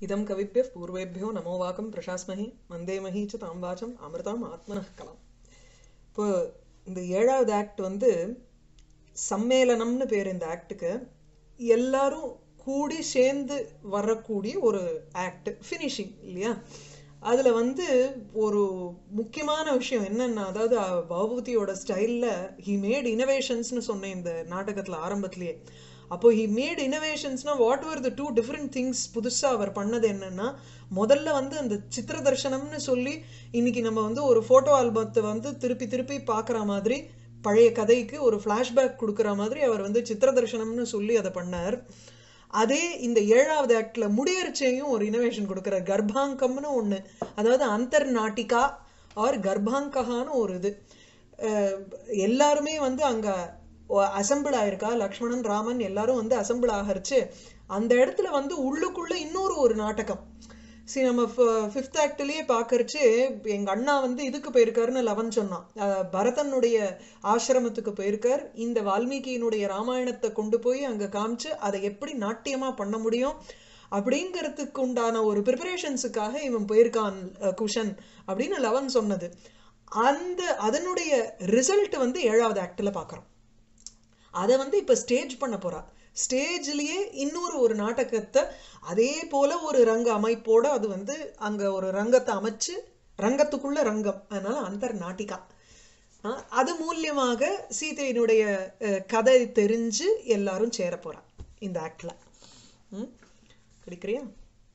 இதம் கவிப்பிய பூர்வேபியோ நமோ வாக்கம் பிரசாஸ்மஹி மந்தேமஹி ச தாம் வாச்சம் அமிர்தாம் ஆத்மனः கலாம் இப்போ இந்த ஏழாவது ஆக்ட் வந்து சம்மேளனம்னு பேர் இந்த ஆக்டுக்கு எல்லாரும் கூடி சேர்ந்து வரக்கூடிய ஒரு ஆக்ட் ஃபினிஷிங் இல்லையா அதுல வந்து ஒரு முக்கியமான விஷயம் என்னன்னா அதாவது அஹ், பகவதியோட ஸ்டைல்ல ஹி மேட் இனோவேஷன்ஸ்னு சொன்னேன் இந்த நாடகத்துல ஆரம்பத்திலேயே அப்போ ஹி மேட் இனோவேஷன்ஸ்னா what were the two different things புதுசா அவர் பண்ணது என்னன்னா முதல்ல வந்து அந்த சித்திர தர்சனம்னு சொல்லி இன்னைக்கு நம்ம வந்து ஒரு போட்டோ ஆல்பத்தை வந்து திருப்பி திருப்பி பார்க்குற மாதிரி பழைய கதைக்கு ஒரு ஃப்ளாஷ்பேக் கொடுக்குற மாதிரி அவர் வந்து சித்திர தர்சனம்னு சொல்லி அதை பண்ணார் அதே இந்த ஏழாவது ஆக்ட்ல முடியறச்சையும் ஒரு இனோவேஷன் கொடுக்குறார் கர்ப்பாங்கம்னு ஒண்ணு அதாவது அந்தர் நாட்டிகா ஆர் கர்ப்பாங்ககான்னு ஒரு இது அஹ் எல்லாருமே வந்து அங்க அசம்பிள் ஆயிருக்கா லக்ஷ்மணன் ராமன் எல்லாரும் வந்து அசம்பிள் ஆகரிச்சு அந்த இடத்துல வந்து உள்ளுக்குள்ள இன்னொரு ஒரு நாடகம் சரி நம்ம ஃபிஃப்த் ஆக்ட்லயே பார்க்கறச்சு எங்க அண்ணா வந்து இதுக்கு போயிருக்காருன்னு லவன் சொன்னான் அஹ் பரதனுடைய ஆசிரமத்துக்கு போயிருக்கார் இந்த வால்மீகியினுடைய ராமாயணத்தை கொண்டு போய் அங்க காமிச்சு அதை எப்படி நாட்டியமா பண்ண முடியும் அப்படிங்கிறதுக்கு உண்டான ஒரு ப்ரிப்பரேஷன்ஸுக்காக இவன் போயிருக்கான் அஹ் குஷன் அப்படின்னு லவன் சொன்னது அந்த அதனுடைய ரிசல்ட் வந்து ஏழாவது ஆக்ட்ல பார்க்கறோம் அதை வந்து இப்ப ஸ்டேஜ் பண்ண போறா ஸ்டேஜ்லயே இன்னொரு ஒரு நாடகத்தை அதே போல ஒரு ரங்க அமைப்போட அது வந்து அங்க ஒரு ரங்கத்தை அமைச்சு ரங்கத்துக்குள்ள ரங்கம் அதனால அந்தர் நாட்டிகா அஹ் அது மூலியமாக சீதையினுடைய அஹ், கதை தெரிஞ்சு எல்லாரும் சேர போறா இந்த ஆக்ட்ல ம் கிடைக்கிறியா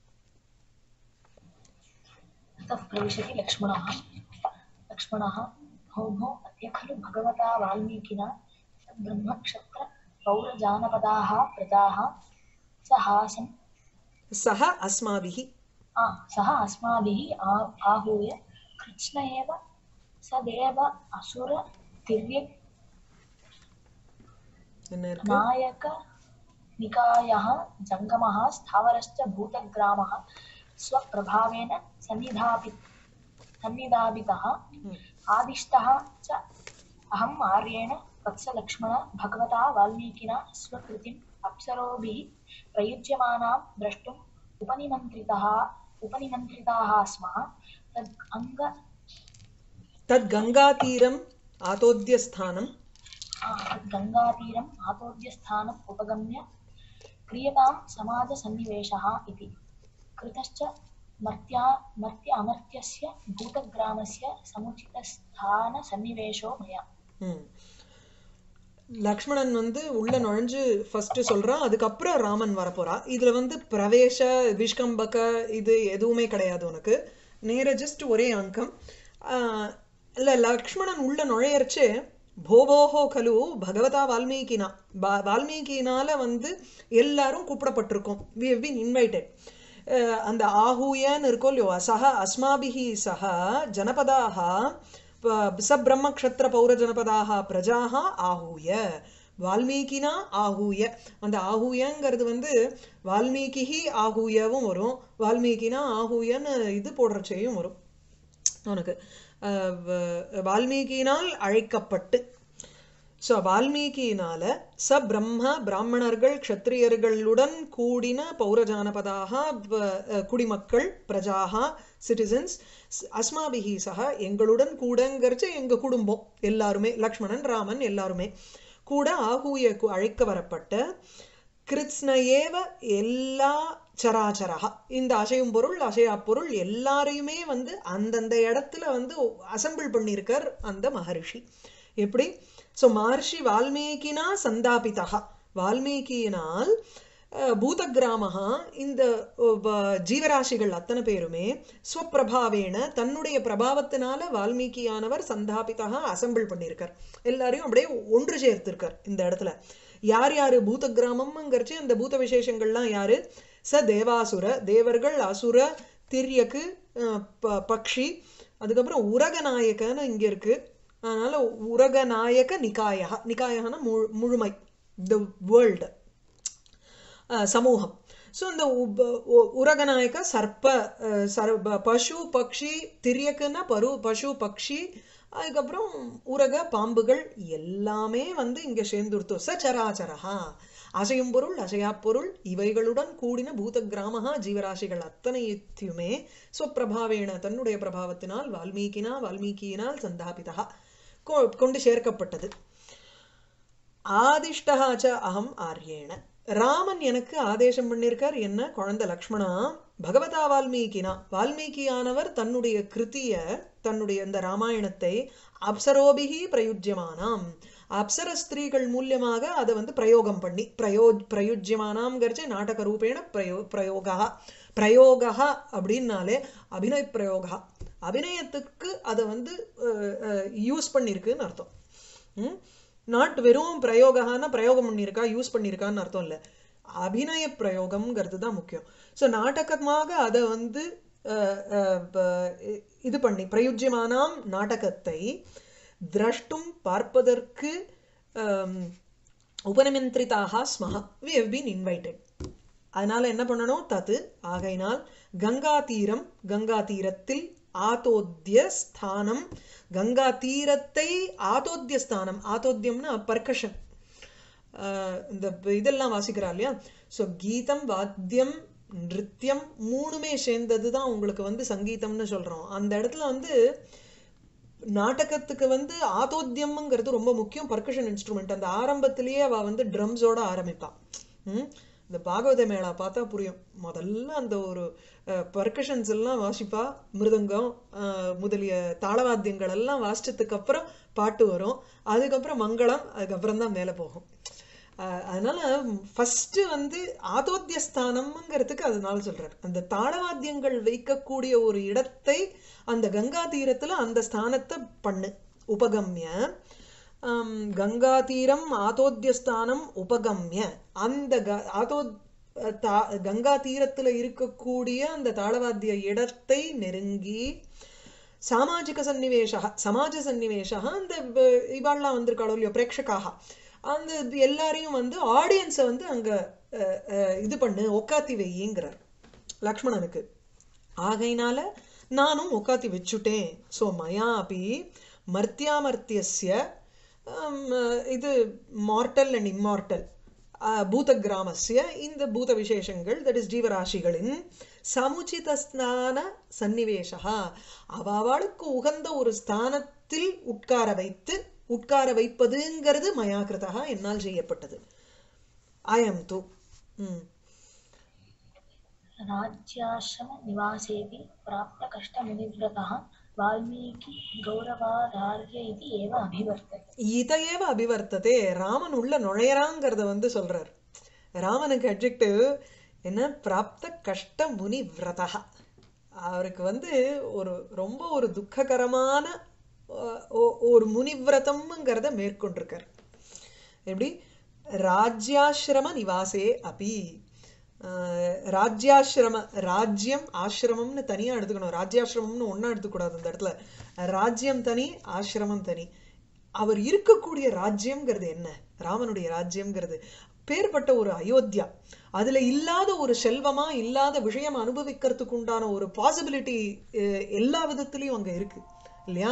ततः प्रविशति लक्ष्मणः लक्ष्मणः भो भो अद्य खलु भगवता वाल्मीकिना ब्रह्मक्षत्रपौरजानपदाः प्रजाः सहासन् சஹ அஸ்மாபிஹி आ, सः अस्माभिः आ- आहूय कृष्ण एव सदेव असुरतिर्यक् என்ன இருக்கு नायकनिकायः जङ्गमः स्थावरश्च भूतग्रामः स्वप्रभावेन सन्निधापि सन्निधापितः ம். आदिष्टः च अहम् आर्येण वत्सलक्ष्मण भगवता वाल्मीकिना स्वकृतिम् अप्सरोभिः प्रयुज्यमानां द्रष्टुम् उपनिमन्त्रितः उपनिमन्त्रिताः स्मः तद् अङ्ग தத் கங்காதீரம் ஆதோத்தியஸ்தானம் आ, गङ्गातीरम् आतोद्यस्थानम् उपगम्य क्रियतां समाजसन्निवेशः इति कृतश्च मर्त्या मर्त्य अमर्त्यस्य भूतग्रामस्य समुचितस्थानसन्निवेशो मया ம். லக்ஷ்மணன் வந்து உள்ள நுழைஞ்சு ஃபர்ஸ்ட் சொல்றான் அதுக்கப்புறம் ராமன் வரப்போறா இதுல வந்து பிரவேச விஷ்கம்பக இது எதுவுமே கிடையாது உனக்கு நேர ஜஸ்ட் ஒரே அங்கம் ஆஹ் இல்ல லக்ஷ்மணன் உள்ள நுழையறச்சு போபோஹோ கலு பகவதா வால்மீகினா பா- வால்மீகினால வந்து எல்லாரும் கூப்பிடப்பட்டிருக்கோம் வி ஹவ் பீன் இன்வைட்டட் அந்த ஆஹூயன்னு இருக்கோ இல்லையோ சஹ அஸ்மாபிஹி சஹ ஜனபதாக சப்ரம்மக்ஷத்திர பௌரஜனபதாக பிரஜாக ஆஹூய வால்மீகினா ஆஹூய அந்த ஆஹூயங்கிறது வந்து வால்மீகி ஆஹூயவும் வரும் வால்மீகினா ஆஹூயன்னு இது போடுறச்சையும் வரும் உனக்கு அஹ் வ- வால்மீகியினால் அழைக்கப்பட்டு ஸோ வால்மீகியினால ச பிரம்ம பிராமணர்கள் க்ஷத்ரியர்களுடன் கூடின பௌரஜானபதாக வ- அஹ் குடிமக்கள் பிரஜாகா சிட்டிசன்ஸ் அஸ்மாபிஹி சக எங்களுடன் கூடங்கிறச்சு எங்க குடும்பம் எல்லாருமே லக்ஷ்மணன் ராமன் எல்லாருமே கூட ஆகூய கு- அழைக்க வரப்பட்ட கிருத்ஸ்னயேவ எல்லா சராச்சரகா இந்த அசையும் பொருள் அசையா பொருள் எல்லாரையுமே வந்து அந்தந்த இடத்துல வந்து அசம்பிள் பண்ணியிருக்கார் அந்த மகரிஷி எப்படி ஸோ மகர்ஷி வால்மீகினா சந்தாபிதா வால்மீகியினால் அஹ், பூதகிராமஹா இந்த அஹ், வ- ஜீவராசிகள் அத்தனை பேருமே ஸ்வப்பிரபாவேன தன்னுடைய பிரபாவத்தினால வால்மீகியானவர் சந்தாபிதா அசம்பிள் பண்ணியிருக்கார் எல்லாரையும் அப்படியே ஒன்று சேர்த்திருக்கார் இந்த இடத்துல யார் யாரு பூத கிராமம்ங்கிறச்சு அந்த பூத விசேஷங்கள்லாம் யாரு ச தேவாசுர தேவர்கள் அசுர திரியக்கு அஹ், ப- பக்ஷி அதுக்கப்புறம் உரகநாயகன்னு இங்க இருக்கு அதனால உரகநாயக நிகாயா நிகாயகனா முழு முழுமை த வேர்ல்டு சமூகம் ஸோ இந்த உப- உ- உரகநாயக சர்ப்ப அஹ், சர்ப பசு பக்ஷி திரியக்குன்னா பரு பசு பக்ஷி அதுக்கப்புறம் உரக பாம்புகள் எல்லாமே வந்து இங்க சேர்ந்துருத்தோம் ச சராச்சரஹா அசையும் பொருள் அசையா பொருள் இவைகளுடன் கூடின பூத கிராமஹா ஜீவராசிகள் அத்தனையுமே ஸ்வப்பிரபாவேண தன்னுடைய பிரபாவத்தினால் வால்மீகினா வால்மீகியினால் சந்தாபிதா கொ- கொண்டு சேர்க்கப்பட்டது ஆதிஷ்டஹா ச அகம் ஆர்யேண ராமன் எனக்கு ஆதேசம் பண்ணியிருக்கார் என்ன குழந்தை லக்ஷ்மணா பகவதா வால்மீகினா வால்மீகியானவர் தன்னுடைய கிருதிய தன்னுடைய இந்த ராமாயணத்தை அப்சரோபிகி பிரயுஜ்யமானாம் அப்சர ஸ்திரீகள் மூலியமாக அதை வந்து பிரயோகம் பண்ணி பிரயோ பிரயுஜ்யமானாம்ங்கிறச்சு நாடக ரூபேண பிரயோ பிரயோகா பிரயோகா அப்படின்னாலே அபிநய பிரயோகா அபிநயத்துக்கு அதை வந்து யூஸ் பண்ணியிருக்குன்னு அர்த்தம் ம் நாட் வெறும் பிரயோகான பிரயோகம் பண்ணியிருக்கா யூஸ் பண்ணியிருக்கான்னு அர்த்தம் இல்லை அபிநய பிரயோகம்ங்கிறது தான் முக்கியம் ஸோ நாடகமாக அதை வந்து அஹ், அஹ், ப- இது பண்ணி பிரயுஜ்யமானாம் நாடகத்தை திரஷ்டும் பார்ப்பதற்கு அம், உபநிமந்திரிதாக ஸ்மஹ வி ஹவ் பீன் இன்வைட்டட் அதனால என்ன பண்ணணும் தத்து ஆகையினால் கங்கா தீரம் கங்கா தீரத்தில் ஆதோத்திய ஸ்தானம் கங்கா தீரத்தை ஆதோத்திய ஸ்தானம் ஆதோத்தியம்னா பர்கஷன் இந்த இதெல்லாம் வாசிக்கிறா இல்லையா ஸோ கீதம் வாத்தியம் நிருத்தியம் மூணுமே சேர்ந்தது தான் உங்களுக்கு வந்து சங்கீதம்னு சொல்றோம் அந்த இடத்துல வந்து நாடகத்துக்கு வந்து ஆதோத்தியம்ங்கிறது ரொம்ப முக்கியம் பர்கஷன் இன்ஸ்ட்ருமெண்ட் அந்த ஆரம்பத்திலேயே அவ வந்து ட்ரம்ஸோட ஆரம்பிப்பா ம்? இந்த பாகவத மேளா பார்த்தா புரியும் முதல்ல அந்த ஒரு பர்கஷன்ஸ் எல்லாம் வாசிப்பா மிருதங்கம் அஹ், முதலிய தாளவாத்தியங்கள் எல்லாம் வாசிச்சதுக்கு அப்புறம் பாட்டு வரும் அதுக்கப்புறம் மங்களம் அதுக்கப்புறம் தான் மேலே போகும் அஹ், அதனால ஃபர்ஸ்ட் வந்து ஆதோத்திய ஸ்தானம்ங்கிறதுக்கு அதனால சொல்றாரு அந்த தாளவாத்தியங்கள் வைக்கக்கூடிய ஒரு இடத்தை அந்த கங்கா தீரத்துல அந்த ஸ்தானத்தை பண்ணு உபகம்ய ஆம், கங்கா தீரம் ஆதோத்திய ஸ்தானம் உபகம்ய அந்த க- ஆதோ தா- கங்கா தீரத்துல இருக்கக்கூடிய அந்த தாளவாத்திய இடத்தை நெருங்கி சாமாஜிக சன்னிவேஷா சமாஜ சன்னிவேஷா அந்த வ- இவாள்லாம் வந்திருக்காளோ இல்லையோ பிரேட்சகாக அந்த இது எல்லாரையும் வந்து ஆடியன்ஸை வந்து அங்க அஹ், அஹ், இது பண்ணு உக்காத்தி வைங்கிறார் லக்ஷ்மணனுக்கு ஆகையினால நானும் உக்காத்தி வச்சுட்டேன் ஸோ மயா அப்படி மர்த்தியாமர்த்தியஸ்ய ஆம், இது மார்டல் அண்ட் இம்மார்டல் பூத கிராமஸ்ய இந்த பூத விசேஷங்கள் தட் இஸ் ஜீவராசிகளின் சமுச்சித ஸ்நான சந்நிவேஷா அவாளுக்கு உகந்த ஒரு ஸ்தானத்தில் உட்கார வைத்து உட்கார வைப்பதுங்கிறது மயாகிருதா என்னால் செய்யப்பட்டது அயம் து ம் राज्याश्रमनिवासेऽपि प्राप्तकष्टमुनिव्रतः वाल्मीकि गौरवादार्य इति एव अभिवर्तते இதையேவ அபிவர்த்ததே ராமன் உள்ள நுழையறாங்கிறத வந்து சொல்றார் ராமனுக்கு அட்ஜெக்டிவ் என்ன பிராப்த கஷ்ட முனி விரதா அவருக்கு வந்து ஒரு ரொம்ப ஒரு துக்ககரமான அஹ், ஒ- ஒரு முனிவிரதம்ங்கிறத மேற்கொண்டிருக்கார் எப்படி ராஜ்யாசிரம நிவாசே அபி அஹ், ராஜ்யாசிரம ராஜ்யம் ஆசிரமம்னு தனியா எடுத்துக்கணும் ராஜ்யாசிரமம்னு ஒண்ணா எடுத்துக்கூடாது அந்த இடத்துல ராஜ்யம் தனி ஆசிரமம் தனி அவர் இருக்கக்கூடிய ராஜ்யம்ங்கிறது என்ன ராமனுடைய ராஜ்யம்ங்கிறது பேர்பட்ட ஒரு அயோத்தியா அதுல இல்லாத ஒரு செல்வமா இல்லாத விஷயம் அனுபவிக்கிறதுக்கு உண்டான ஒரு பாசிபிலிட்டி எல்லா விதத்திலையும் அங்க இருக்கு இல்லையா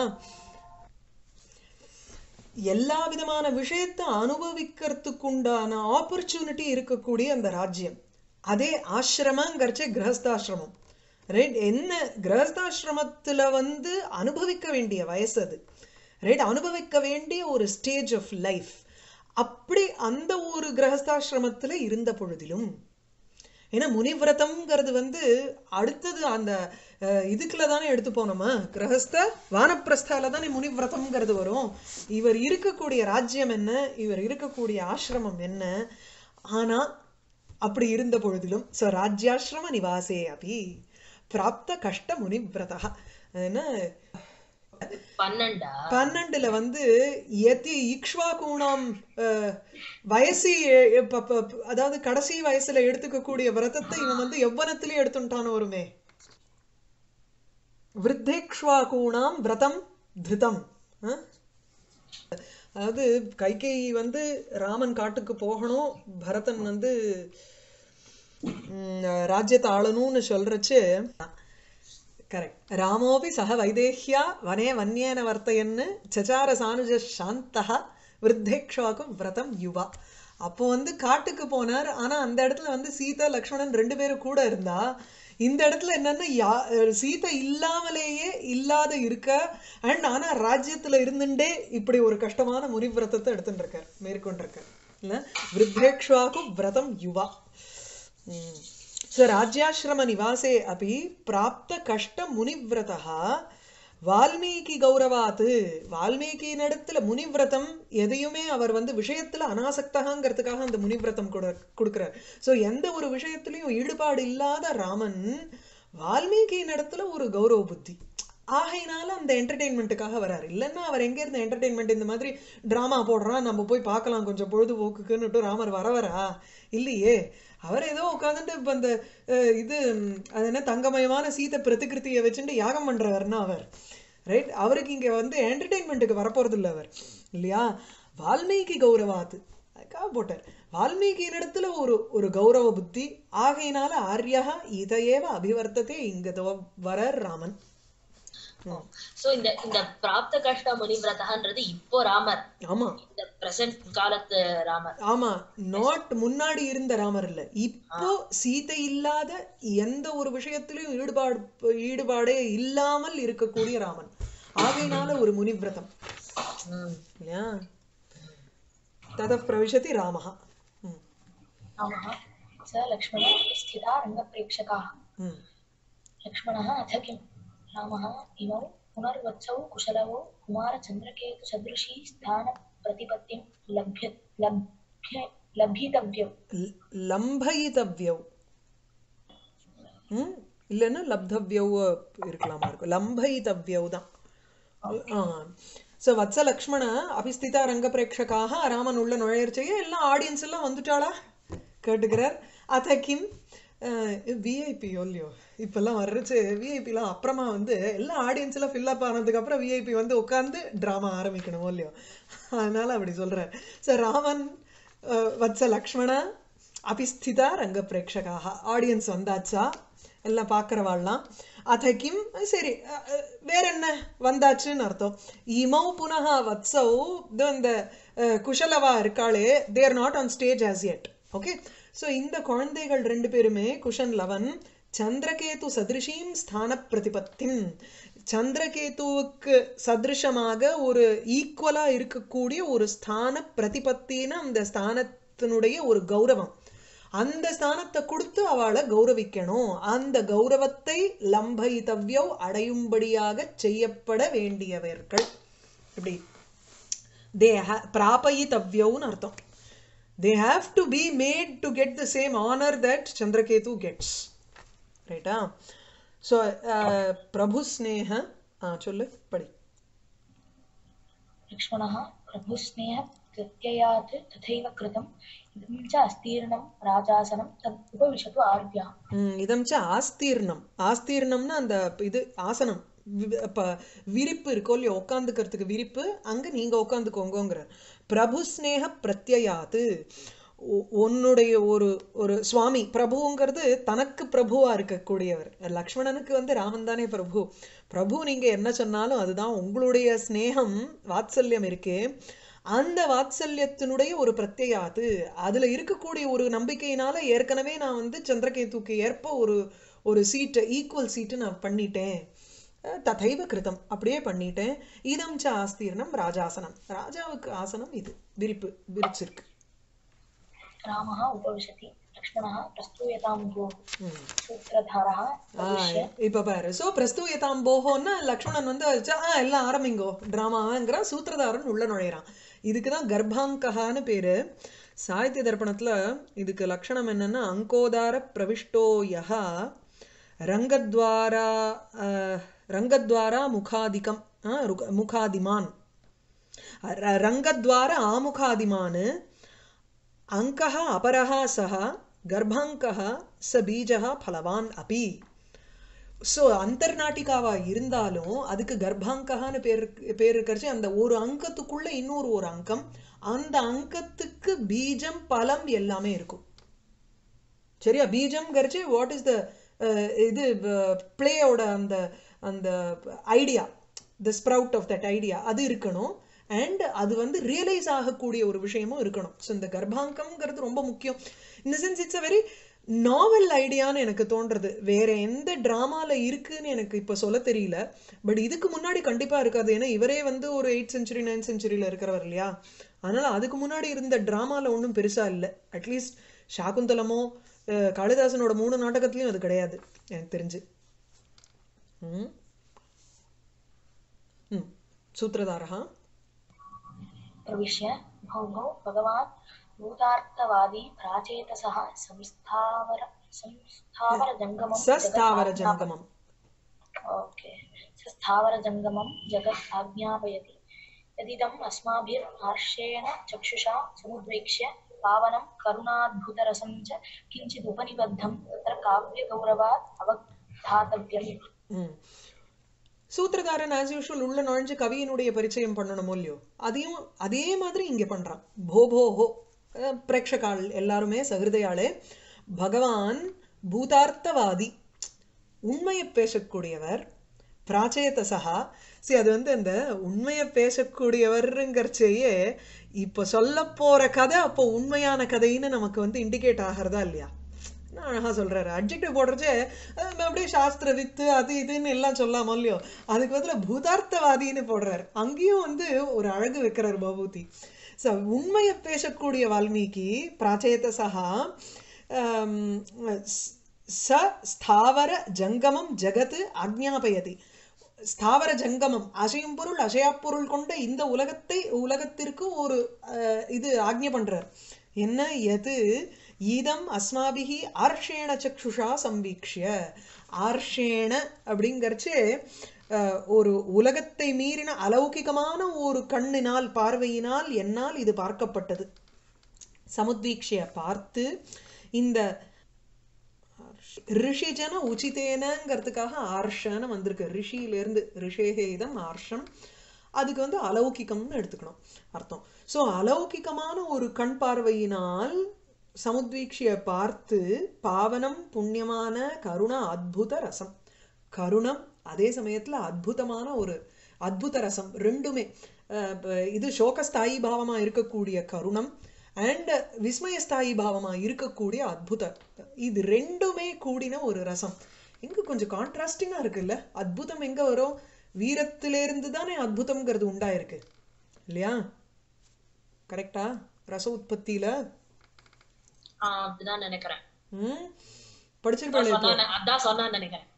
எல்லா விதமான விஷயத்தை அனுபவிக்கிறதுக்கு உண்டான ஆப்பர்ச்சுனிட்டி இருக்கக்கூடிய அந்த ராஜ்யம் அதே ஆசிரமங்கிறச்சே கிரகஸ்தாசிரமம் ரைட் என்ன கிரகஸ்தாசிரமத்துல வந்து அனுபவிக்க வேண்டிய வயசு அது ரைட் அனுபவிக்க வேண்டிய ஒரு ஸ்டேஜ் ஆஃப் லைஃப் அப்படி அந்த ஒரு கிரகஸ்தாசிரமத்துல இருந்த பொழுதிலும் ஏன்னா முனிவிரதம்ங்கிறது வந்து அடுத்தது அந்த அஹ், இதுக்குள்ள தானே எடுத்து போனோமா கிரகஸ்த வானப்பிரஸ்தால தானே முனிவிரதம்ங்கிறது வரும் இவர் இருக்கக்கூடிய ராஜ்யம் என்ன இவர் இருக்கக்கூடிய ஆசிரமம் என்ன ஆனா அப்படி இருந்த பொழுதிலும் ஸோ ராஜ்யாசிரம நிவாசே அபி பிராப்த கஷ்ட முனிவிரதா என்ன பன்னெண்டா பன்னெண்டுல வந்து எத்தி இக்ஷ்வாகூணாம் அஹ், வயசு எ- எ- ப- ப- ப- அதாவது கடைசி வயசுல எடுத்துக்கக்கூடிய விரதத்தை இவன் வந்து எவ்வனத்திலே எடுத்துட்டான் வருமே விருத்தேக்ஷ்வாகூணாம் விரதம் திருதம் அஹ்? அதாவது கைகேயி வந்து ராமன் காட்டுக்கு போகணும் பரதன் வந்து ம், ராஜ்யத்தை ஆளணும்னு சொல்றச்சு கரெக்ட் ராமோபி சக வைதேஹ்யா வனே வன்யேன வர்த்தயன்னு சச்சார சானுஜ சாந்தः விருத்தேக்ஷ்வாக்கும் விரதம் யுவா அப்போ வந்து காட்டுக்கு போனார் ஆனா அந்த இடத்துல வந்து சீதா லக்ஷ்மணன் ரெண்டு பேரும் கூட இருந்தா இந்த இடத்துல என்னன்னா யா சீதை இல்லாமலேயே இல்லாத இருக்க அண்ட் ஆனா ராஜ்யத்துல இருந்துட்டே இப்படி ஒரு கஷ்டமான முனிவிரதத்தை எடுத்துட்டு இருக்கார் மேற்கொண்டிருக்கார் இல்ல விருத்தேக்ஷ்வாகு விரதம் யுவா ஸோ ராஜ்யாசிரம நிவாசே அப்படி பிராப்த கஷ்ட முனிவிரதா வால்மீகி கௌரவாத்து வால்மீகியின் இடத்துல முனிவிரதம் எதையுமே அவர் வந்து விஷயத்துல அனாசக்தகாங்கிறதுக்காக அந்த முனிவிரதம் கொடு கொடுக்கிறார் ஸோ எந்த ஒரு விஷயத்திலையும் ஈடுபாடு இல்லாத ராமன் வால்மீகியின் இடத்துல ஒரு கௌரவ புத்தி ஆகையினால அந்த என்டர்டெயின்மெண்ட்டுக்காக வராரு இல்லைன்னா அவர் எங்க இருந்த என்டர்டெயின்மெண்ட் இந்த மாதிரி டிராமா போடுறான் நம்ம போய் பார்க்கலாம் கொஞ்சம் பொழுதுபோக்குக்குன்னுட்டு ராமர் வர வரா இல்லையே அவர் ஏதோ உட்காந்துட்டு இப்ப அந்த அஹ், இது ம், அது என்ன தங்கமயமான சீத பிரதிகிருத்தியை வச்சுட்டு யாகம் பண்றவர்னா அவர் ரைட் அவருக்கு இங்க வந்து என்டர்டெயின்மெண்ட்டுக்கு வரப்போறது இல்லை அவர் இல்லையா வால்மீகி கௌரவாத்து அதுக்காக போட்டார் வால்மீகியின் இடத்துல ஒரு ஒரு கௌரவ புத்தி ஆகையினால ஆர்யா இதையேவ அபிவர்த்ததே இங்க தோ வரார் ராமன் சோ இந்த இந்த பிராப்த கஷ்ட முனிவிரதன்றது இப்போ ராமர் ஆமா இந்த பிரசன்ட் காலத்து ராமர் ஆமா நாட் முன்னாடி இருந்த ராமர் இல்ல இப்போ சீதை இல்லாத எந்த ஒரு விஷயத்திலும் ஈடுபாடு ஈடுபாடே இல்லாமல் இருக்கக்கூடிய ராமன் ஆகையினால ஒரு முனிவிரதம் ம். இல்லையா தத பிரவிशति ராமஹ ம், रामः स लक्ष्मणः स्थिता रङ्गप्रेक्षकाः ம். लक्ष्मणः अथ किं रामः इमौ पुनर्वत्सौ कुशलवौ कुमारचन्द्रकेतुसदृशी स्थानप्रतिपत्तिं लभ्य लभ्य लभितव्यौ ல- லம்பயிதவ்யவ் ம் இல்லைன்னா லப்தவ்யவ் இருக்கலாமா இருக்கும் லம்பயிதவ்யவ் தான் ஸோ வத்ச லக்ஷ்மண அபிஸ்திதா ரங்க பிரேட்சகாக ராமன் உள்ள நுழையர்ச்சையே எல்லாம் ஆடியன்ஸ் எல்லாம் வந்துட்டாளா கேட்டுக்கிறார் அத கிம் விஐபி இல்லையோ இப்பெல்லாம் வர்றச்சு விஐபிலாம் அப்புறமா வந்து எல்லா ஆடியன்ஸ் எல்லாம் ஃபில் அப் ஆனதுக்கு அப்புறம் விஐபி வந்து உட்காந்து ட்ராமா ஆரம்பிக்கணுமோ இல்லையோ அதனால அப்படி சொல்றார் ஸோ ராமன் அஹ், வத்ச லக்ஷ்மண அபிஸ்திதா ரங்க பிரேட்சகாக ஆடியன்ஸ் வந்தாச்சா எல்லாம் பார்க்குறவாள்லாம் அத கிம் சரி அஹ், அஹ், வேற என்ன வந்தாச்சுன்னு அர்த்தம் இமௌ புனக வத்சௌ இதோ இந்த அஹ், குஷலவா இருக்காளே there not on stage as yet okay so இந்த குழந்தைகள் ரெண்டு பேருமே குஷன் லவன் சந்திரகேது சதிருஷீம் ஸ்தான பிரதிபத்திம் சந்திரகேதுவுக்கு சதிருஷமாக ஒரு ஈக்குவலா இருக்கக்கூடிய ஒரு ஸ்தான பிரதிபத்தின்னு அந்த ஸ்தானத்தினுடைய ஒரு கௌரவம் அந்த ஸ்தானத்தை கொடுத்து அவளை கௌரவிக்கணும் அந்த கௌரவத்தை லம்பயிதவ்யோ அடையும்படியாக செய்யப்பட வேண்டியவர்கள் இப்படி தே பிராபயிதவ்யவுன்னு அர்த்தம் they have to be made to get the same honour that Chandraketu gets ரைட்டா ஸோ பிரபு ஸ்னேக ஆ சொல்லு படி लक्ष्मणः प्रभुस्नेह प्रत्ययात् तथैव कृतम् इदं च अस्तीर्णं राजासनं तम् उपविशतु आर्या ம், இதம் ச ஆஸ்தீர்ணம் ஆஸ்தீர்ணம்னா அந்த இது ஆசனம் வி- அப்ப விரிப்பு இருக்கோ இல்லையோ உட்காந்துக்கிறதுக்கு விரிப்பு அங்க நீங்க உட்காந்துக்கோங்கங்கிற பிரபு ஸ்னேக பிரத்யயாத்து உ- உன்னுடைய ஒரு ஒரு சுவாமி பிரபுங்கிறது தனக்கு பிரபுவா இருக்கக்கூடியவர் லக்ஷ்மணனுக்கு வந்து ராமன் தானே பிரபு பிரபு நீங்க என்ன சொன்னாலும் அதுதான் உங்களுடைய ஸ்நேகம் வாத்சல்யம் இருக்கே அந்த வாத்சல்யத்தினுடைய ஒரு பிரத்யாது அதுல இருக்கக்கூடிய ஒரு நம்பிக்கையினால ஏற்கனவே நான் வந்து சந்திரகேதுக்கு ஏற்ப ஒரு ஒரு சீட்டு ஈக்குவல் சீட்டு நான் பண்ணிட்டேன் அஹ் ததைவ கிருதம் அப்படியே பண்ணிட்டேன் இதம் ச ஆஸ்தீர்ணம் ராஜாசனம் ராஜாவுக்கு ஆசனம் இது விரிப்பு விரிச்சிருக்கு रामः उपविशति लक्ष्मणः प्रस्तूयतां भोः ம். सूत्रधारः ஆ, இப்ப பாரு சோ பிரஸ்தூயதாம் போகோன்னா லக்ஷ்மணன் வந்து ச- ஆ எல்லாம் ஆரம்பிங்கோ டிராமாங்கிற சூத்திரதாரன் உள்ள நுழையிறான் இதுக்குதான் கர்ப்பாங்ககான்னு பேரு சாகித்ய தர்ப்பணத்துல இதுக்கு லட்சணம் என்னன்னா அங்கோதார பிரவிஷ்டோ யஹா ரங்கத்வாரா அஹ், ரங்கத்வாரா முகாதிகம் ஆ, ருக- முகாதிமான் ர- ரங்கத்வார ஆமுகாதிமான் அங்கः अपरः सः கர்ப்பாங்கः ச பீஜः ஃபலவான் அபி ஸோ அந்தர்நாட்டிகாவா இருந்தாலும் அதுக்கு கர்ப்பாங்ககான்னு பேர் இருக்கு- பேர் இருக்கிறச்சு அந்த ஒரு அங்கத்துக்குள்ள இன்னொரு ஒரு அங்கம் அந்த அங்கத்துக்கு பீஜம் பலம் எல்லாமே இருக்கும் சரியா பீஜம் கரிச்சு வாட் இஸ் த இது பிளேயோட அந்த அந்த idea the sprout of that idea அது இருக்கணும் அண்ட் அது வந்து ரியலைஸ் ஆகக்கூடிய ஒரு விஷயமும் இருக்கணும் ஸோ இந்த கர்ப்பாங்கம்ங்கிறது ரொம்ப முக்கியம் இந்த sense it's a very novel ஐடியான்னு எனக்கு தோன்றது வேற எந்த டிராமால இருக்குன்னு எனக்கு இப்போ சொல்ல தெரியல பட் இதுக்கு முன்னாடி கண்டிப்பா இருக்காது ஏன்னா இவரே வந்து ஒரு எயிட் செஞ்சுரி நைன் செஞ்சுரியில இருக்கிறவர் இல்லையா அதனால அதுக்கு முன்னாடி இருந்த டிராமால ஒன்றும் பெருசா இல்லை அட்லீஸ்ட் சாகுந்தலமோ அஹ், காளிதாசனோட மூணு நாடகத்துலயும் அது கிடையாது எனக்கு தெரிஞ்சு ம் ம் சூத்திரதாரா प्रविश्य भौमौ भगवान् भूतार्थवादी प्राचेतसः संस्थावर संस्थावरजङ्गमं சஸ்தாவர जगत् ஜங்கமம் ओके स्थावरजङ्गमं जगत् आज्ञापयति यदिदम् अस्माभिर्हर्षेण चक्षुषा समुद्वेक्ष्य पावनं करुणाद्भुतरसं च किञ्चिदुपनिबद्धं तत्र काव्यगौरवात् अवधातव्यम् ம் சூத்திரதாரன் ஆஸ் யூஷுவல் உள்ள நுழைஞ்சு கவியினுடைய பரிச்சயம் பண்ணணுமோ இல்லையோ அதையும் அதே மாதிரி இங்க பண்றான் போ போ ஹோ அஹ், பிரேக்ஷகாள் எல்லாருமே சகிருதயாளே பகவான் பூதார்த்தவாதி உண்மையை பேசக்கூடியவர் பிராச்சேதசா சரி அது வந்து அந்த உண்மையை பேசக்கூடியவருங்கிறச்சேயே இப்போ சொல்ல போற கதை அப்போ உண்மையான கதைன்னு நமக்கு வந்து இண்டிகேட் ஆகிறதா இல்லையா என்ன அழகா சொல்றாரு அப்ஜெக்டிவ் போடுறச்சே அஹ் அப்படியே சாஸ்திர வித்து அது இதுன்னு எல்லாம் சொல்லாம இல்லையோ அதுக்கு பதிலா பூதார்த்தவாதின்னு போடுறாரு அங்கேயும் வந்து ஒரு அழகு வைக்கிறார் பகவதி ஸோ உண்மையை பேசக்கூடிய வால்மீகி பிராச்சேதசா ஆம், ஸ்- ச ஸ்தாவர ஜங்கமம் ஜகத் ஆக்ஞாபயதி ஸ்தாவர ஜங்கமம் அசையும் பொருள் அசையா பொருள் கொண்ட இந்த உலகத்தை உலகத்திற்கு ஒரு அஹ், இது ஆக்ஞை பண்றார் என்ன எது ஈதம் அஸ்மாபிகி ஆர்ஷேண சக்ஷுஷா சம்பீக்ஷ்ய ஆர்ஷேண அப்படிங்கறச்சே அஹ், ஒரு உலகத்தை மீறின அலௌகிகமான ஒரு கண்ணினால் பார்வையினால் என்னால் இது பார்க்கப்பட்டது சமுத்வீக்ஷிய பார்த்து இந்த ரிஷிஜன உச்சிதேனங்கிறதுக்காக ஆர்ஷன்னு வந்திருக்கு ரிஷியிலேருந்து ரிஷேகேதம் ஆர்ஷம் அதுக்கு வந்து அலௌகிகம்னு எடுத்துக்கணும் அர்த்தம் ஸோ அலௌகிகமான ஒரு கண் பார்வையினால் சமுத்வீக்ஷிய பார்த்து பாவனம் புண்ணியமான கருண அத்புத ரசம் கருணம் அதே சமயத்துல அத்புதமான ஒரு அத்புத ரசம் ரெண்டுமே அஹ் இப்ப இது சோகஸ்தாயி பாவமா இருக்கக்கூடிய கருணம் அண்ட் விஸ்மயஸ்தாயி பாவமா இருக்கக்கூடிய அத்புத இது ரெண்டுமே கூடின ஒரு ரசம் இங்க கொஞ்சம் கான்ட்ராஸ்டிங்கா இருக்குல்ல அத்புதம் எங்க வரும் வீரத்திலிருந்து தானே அத்புதம்ங்கிறது உண்டாயிருக்கு இல்லையா கரெக்டா ரச உற்பத்தியில ஆஹ் அப்படிதான் நினைக்கிறேன் ம் படிச்சிருப்பாளே இப்போ சொன்னா அதான் சொன்னான்னு நினைக்கிறேன்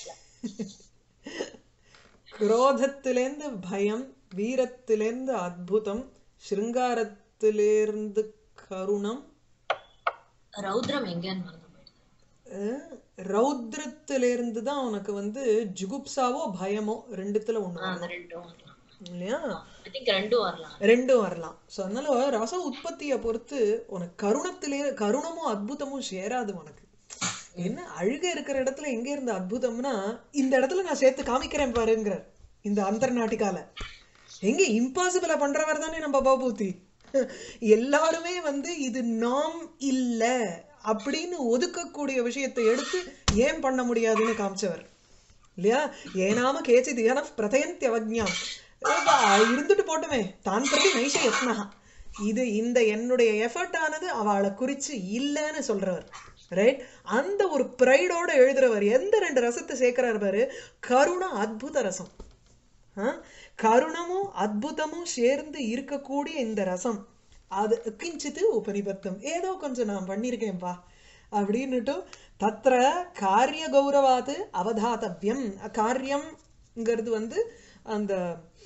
குரோதத்திலேருந்து பயம் வீரத்திலேருந்து அத்புதம் சிருங்காரத்திலேருந்து கருணம் ரௌத்ரம் எங்கன்னு மறந்து போயிடுது அஹ், ரௌத்ரத்திலேருந்து தான் உனக்கு வந்து ஜுகுப்சாவோ பயமோ ரெண்டுத்துல ஒண்ணு ஆஹ் வரணும் அந்த ரெண்டும் வரலாம் இல்லையா ஐ திங்க் ரெண்டும் வரலாம் ரெண்டும் வரலாம் ஸோ அதனால ரச உற்பத்தியை பொறுத்து உனக்கு கருணத்திலே கருணமும் அத்புதமும் சேராது உனக்கு என்ன அழுக இருக்கிற இடத்துல எங்க இருந்த அத்புதம்னா இந்த இடத்துல நான் சேர்த்து காமிக்கிறேன் பாருங்கிறார் இந்த அந்தர்நாட்டிகால எங்க இம்பாசிபிளா பண்றவர் தானே நம்ம பகவதி எல்லாருமே வந்து இது நாம் இல்ல அப்படின்னு ஒதுக்கக்கூடிய விஷயத்தை எடுத்து ஏன் பண்ண முடியாதுன்னு காமிச்சவர் இல்லையா ஏனாம கேச்சித் ஏன பிரதயந்தி அவஜ்ஞாம் இருந்துட்டு போட்டுமே தான் பிரதி நைஷ யத்னஹா இது இந்த என்னுடைய எஃபர்ட் ஆனது அவளை குறிச்சு இல்லைன்னு சொல்றவர் ரைட் அந்த ஒரு ப்ரைடோட எழுதுறவர் எந்த ரெண்டு ரசத்தை சேர்க்கிறார் பாரு கருண அத்புத ரசம் ஆ? கருணமும் அத்புதமும் சேர்ந்து இருக்கக்கூடிய இந்த ரசம் அது கிஞ்சித்து உபனிபத்தம் ஏதோ கொஞ்சம் நான் பண்ணியிருக்கேன்பா அப்படின்னுட்டு தத்ர காரிய கௌரவாது அவதாத்தவ்யம் காரியம்ங்கிறது வந்து அந்த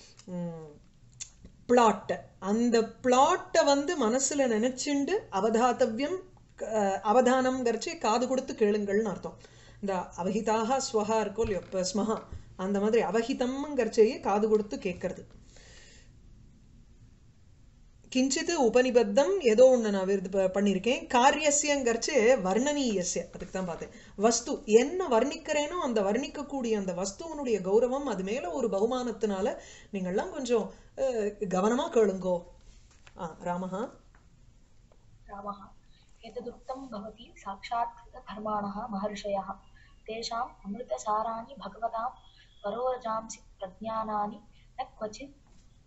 பிளாட் அந்த பிளாட்டை வந்து மனசுல நினைச்சுண்டு அவதாத்தவ்யம் அஹ், அவதானம்ங்கிறச்சு காது கொடுத்து கேளுங்கள்னு அர்த்தம் இந்த அவஹிதாக ஸ்வஹா இருக்கோ இல்லையோ இப்ப ஸ்மஹா அந்த மாதிரி அவஹிதம்ங்கிறச்சையே காது கொடுத்து கேட்கறது கிஞ்சித் உபனிபத்தம் ஏதோ ஒண்ணு நான் விருது ப- பண்ணியிருக்கேன் காரியசியங்கிறச்சு வர்ணனீயசிய அதுக்கு தான் பார்த்தேன் வஸ்து என்ன வர்ணிக்கிறேனோ அந்த வர்ணிக்கக்கூடிய அந்த வஸ்துவனுடைய கௌரவம் அது மேல ஒரு பகுமானத்தினால நீங்கள்லாம் கொஞ்சம் அஹ், கவனமா கேளுங்கோ ஆ ராமஹா रामः एतदुक्तं भवति साक्षात्कृतधर्माणः महर्षयः तेषाम् अमृतसाराणि भगवतां परोरजांसि प्रज्ञानानि न क्वचित्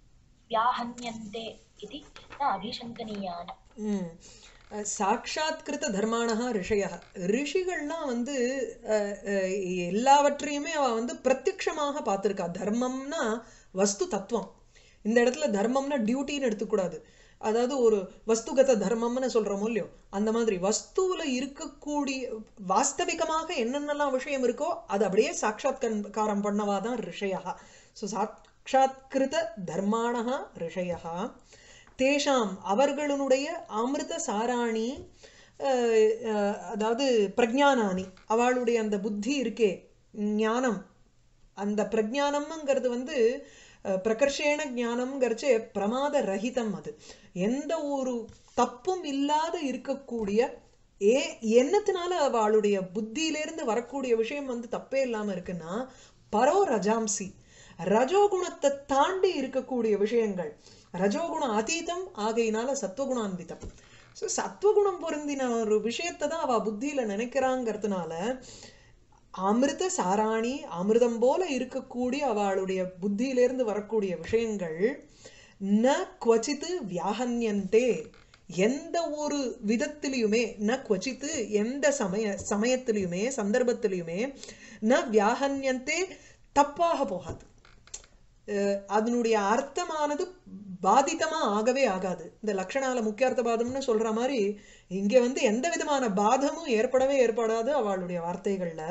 व्याहन्यन्ते इति न अभिशङ्कनीयानि ம். அஹ் சாட்சாத்கிருத தர்மானஹா ரிஷயः ரிஷிகள்லாம் வந்து அஹ், அஹ், எல்லாவற்றையுமே அவ வந்து பிரத்யக்ஷமாக பார்த்திருக்கா தர்மம்னா வஸ்து தத்துவம் இந்த இடத்துல தர்மம்னா டியூட்டின்னு எடுத்துக்கூடாது அதாவது ஒரு வஸ்துகத தர்மம்னு சொல்றோமோ இல்லையோ அந்த மாதிரி வஸ்துவுல இருக்கக்கூடிய வாஸ்தவிகமாக என்னென்னலாம் விஷயம் இருக்கோ அது அப்படியே சாட்சாத்காரம் பண்ணவா தான் ரிஷயா ஸோ சாட்சாத்கிருத தர்மானஹா ரிஷயா தேஷாம் அவர்களுடைய அமிர்த சாராணி அஹ், அஹ், அதாவது பிரஜானானி அவளுடைய அந்த புத்தி இருக்கே ஞானம் அந்த பிரஜானம்ங்கிறது வந்து அஹ், பிரகர்ஷேண ஞானம்ங்கிறச்சு பிரமாத ரஹிதம் அது எந்த ஒரு தப்பும் இல்லாத இருக்கக்கூடிய ஏ என்னத்தினால அவளுடைய புத்தியிலேருந்து வரக்கூடிய விஷயம் வந்து தப்பே இல்லாம இருக்குன்னா பரோ ரஜாம்சி ரஜோகுணத்தை தாண்டி இருக்கக்கூடிய விஷயங்கள் ரஜோகுண அதீதம் ஆகையினால சத்வகுணான்விதம் ஸோ சத்வகுணம் பொருந்தின ஒரு விஷயத்தை தான் அவ புத்தியில நினைக்கிறாங்கிறதுனால அமிர்த சாராணி அமிர்தம் போல இருக்கக்கூடிய அவளுடைய புத்தியிலிருந்து வரக்கூடிய விஷயங்கள் ந குவச்சித்து வியாகன்யந்தே எந்த ஒரு விதத்திலையுமே ந குவச்சித்து எந்த சமய சமயத்திலையுமே சந்தர்ப்பத்திலையுமே ந வியாகன்யந்தே தப்பாக போகாது அஹ் அதனுடைய அர்த்தமானது பாதிதமா ஆகவே ஆகாது இந்த லக்ஷணால முக்கியார்த்த பாதம்னு சொல்ற மாதிரி இங்க வந்து எந்த விதமான பாதமும் ஏற்படவே ஏற்படாது அவளுடைய வார்த்தைகள்ல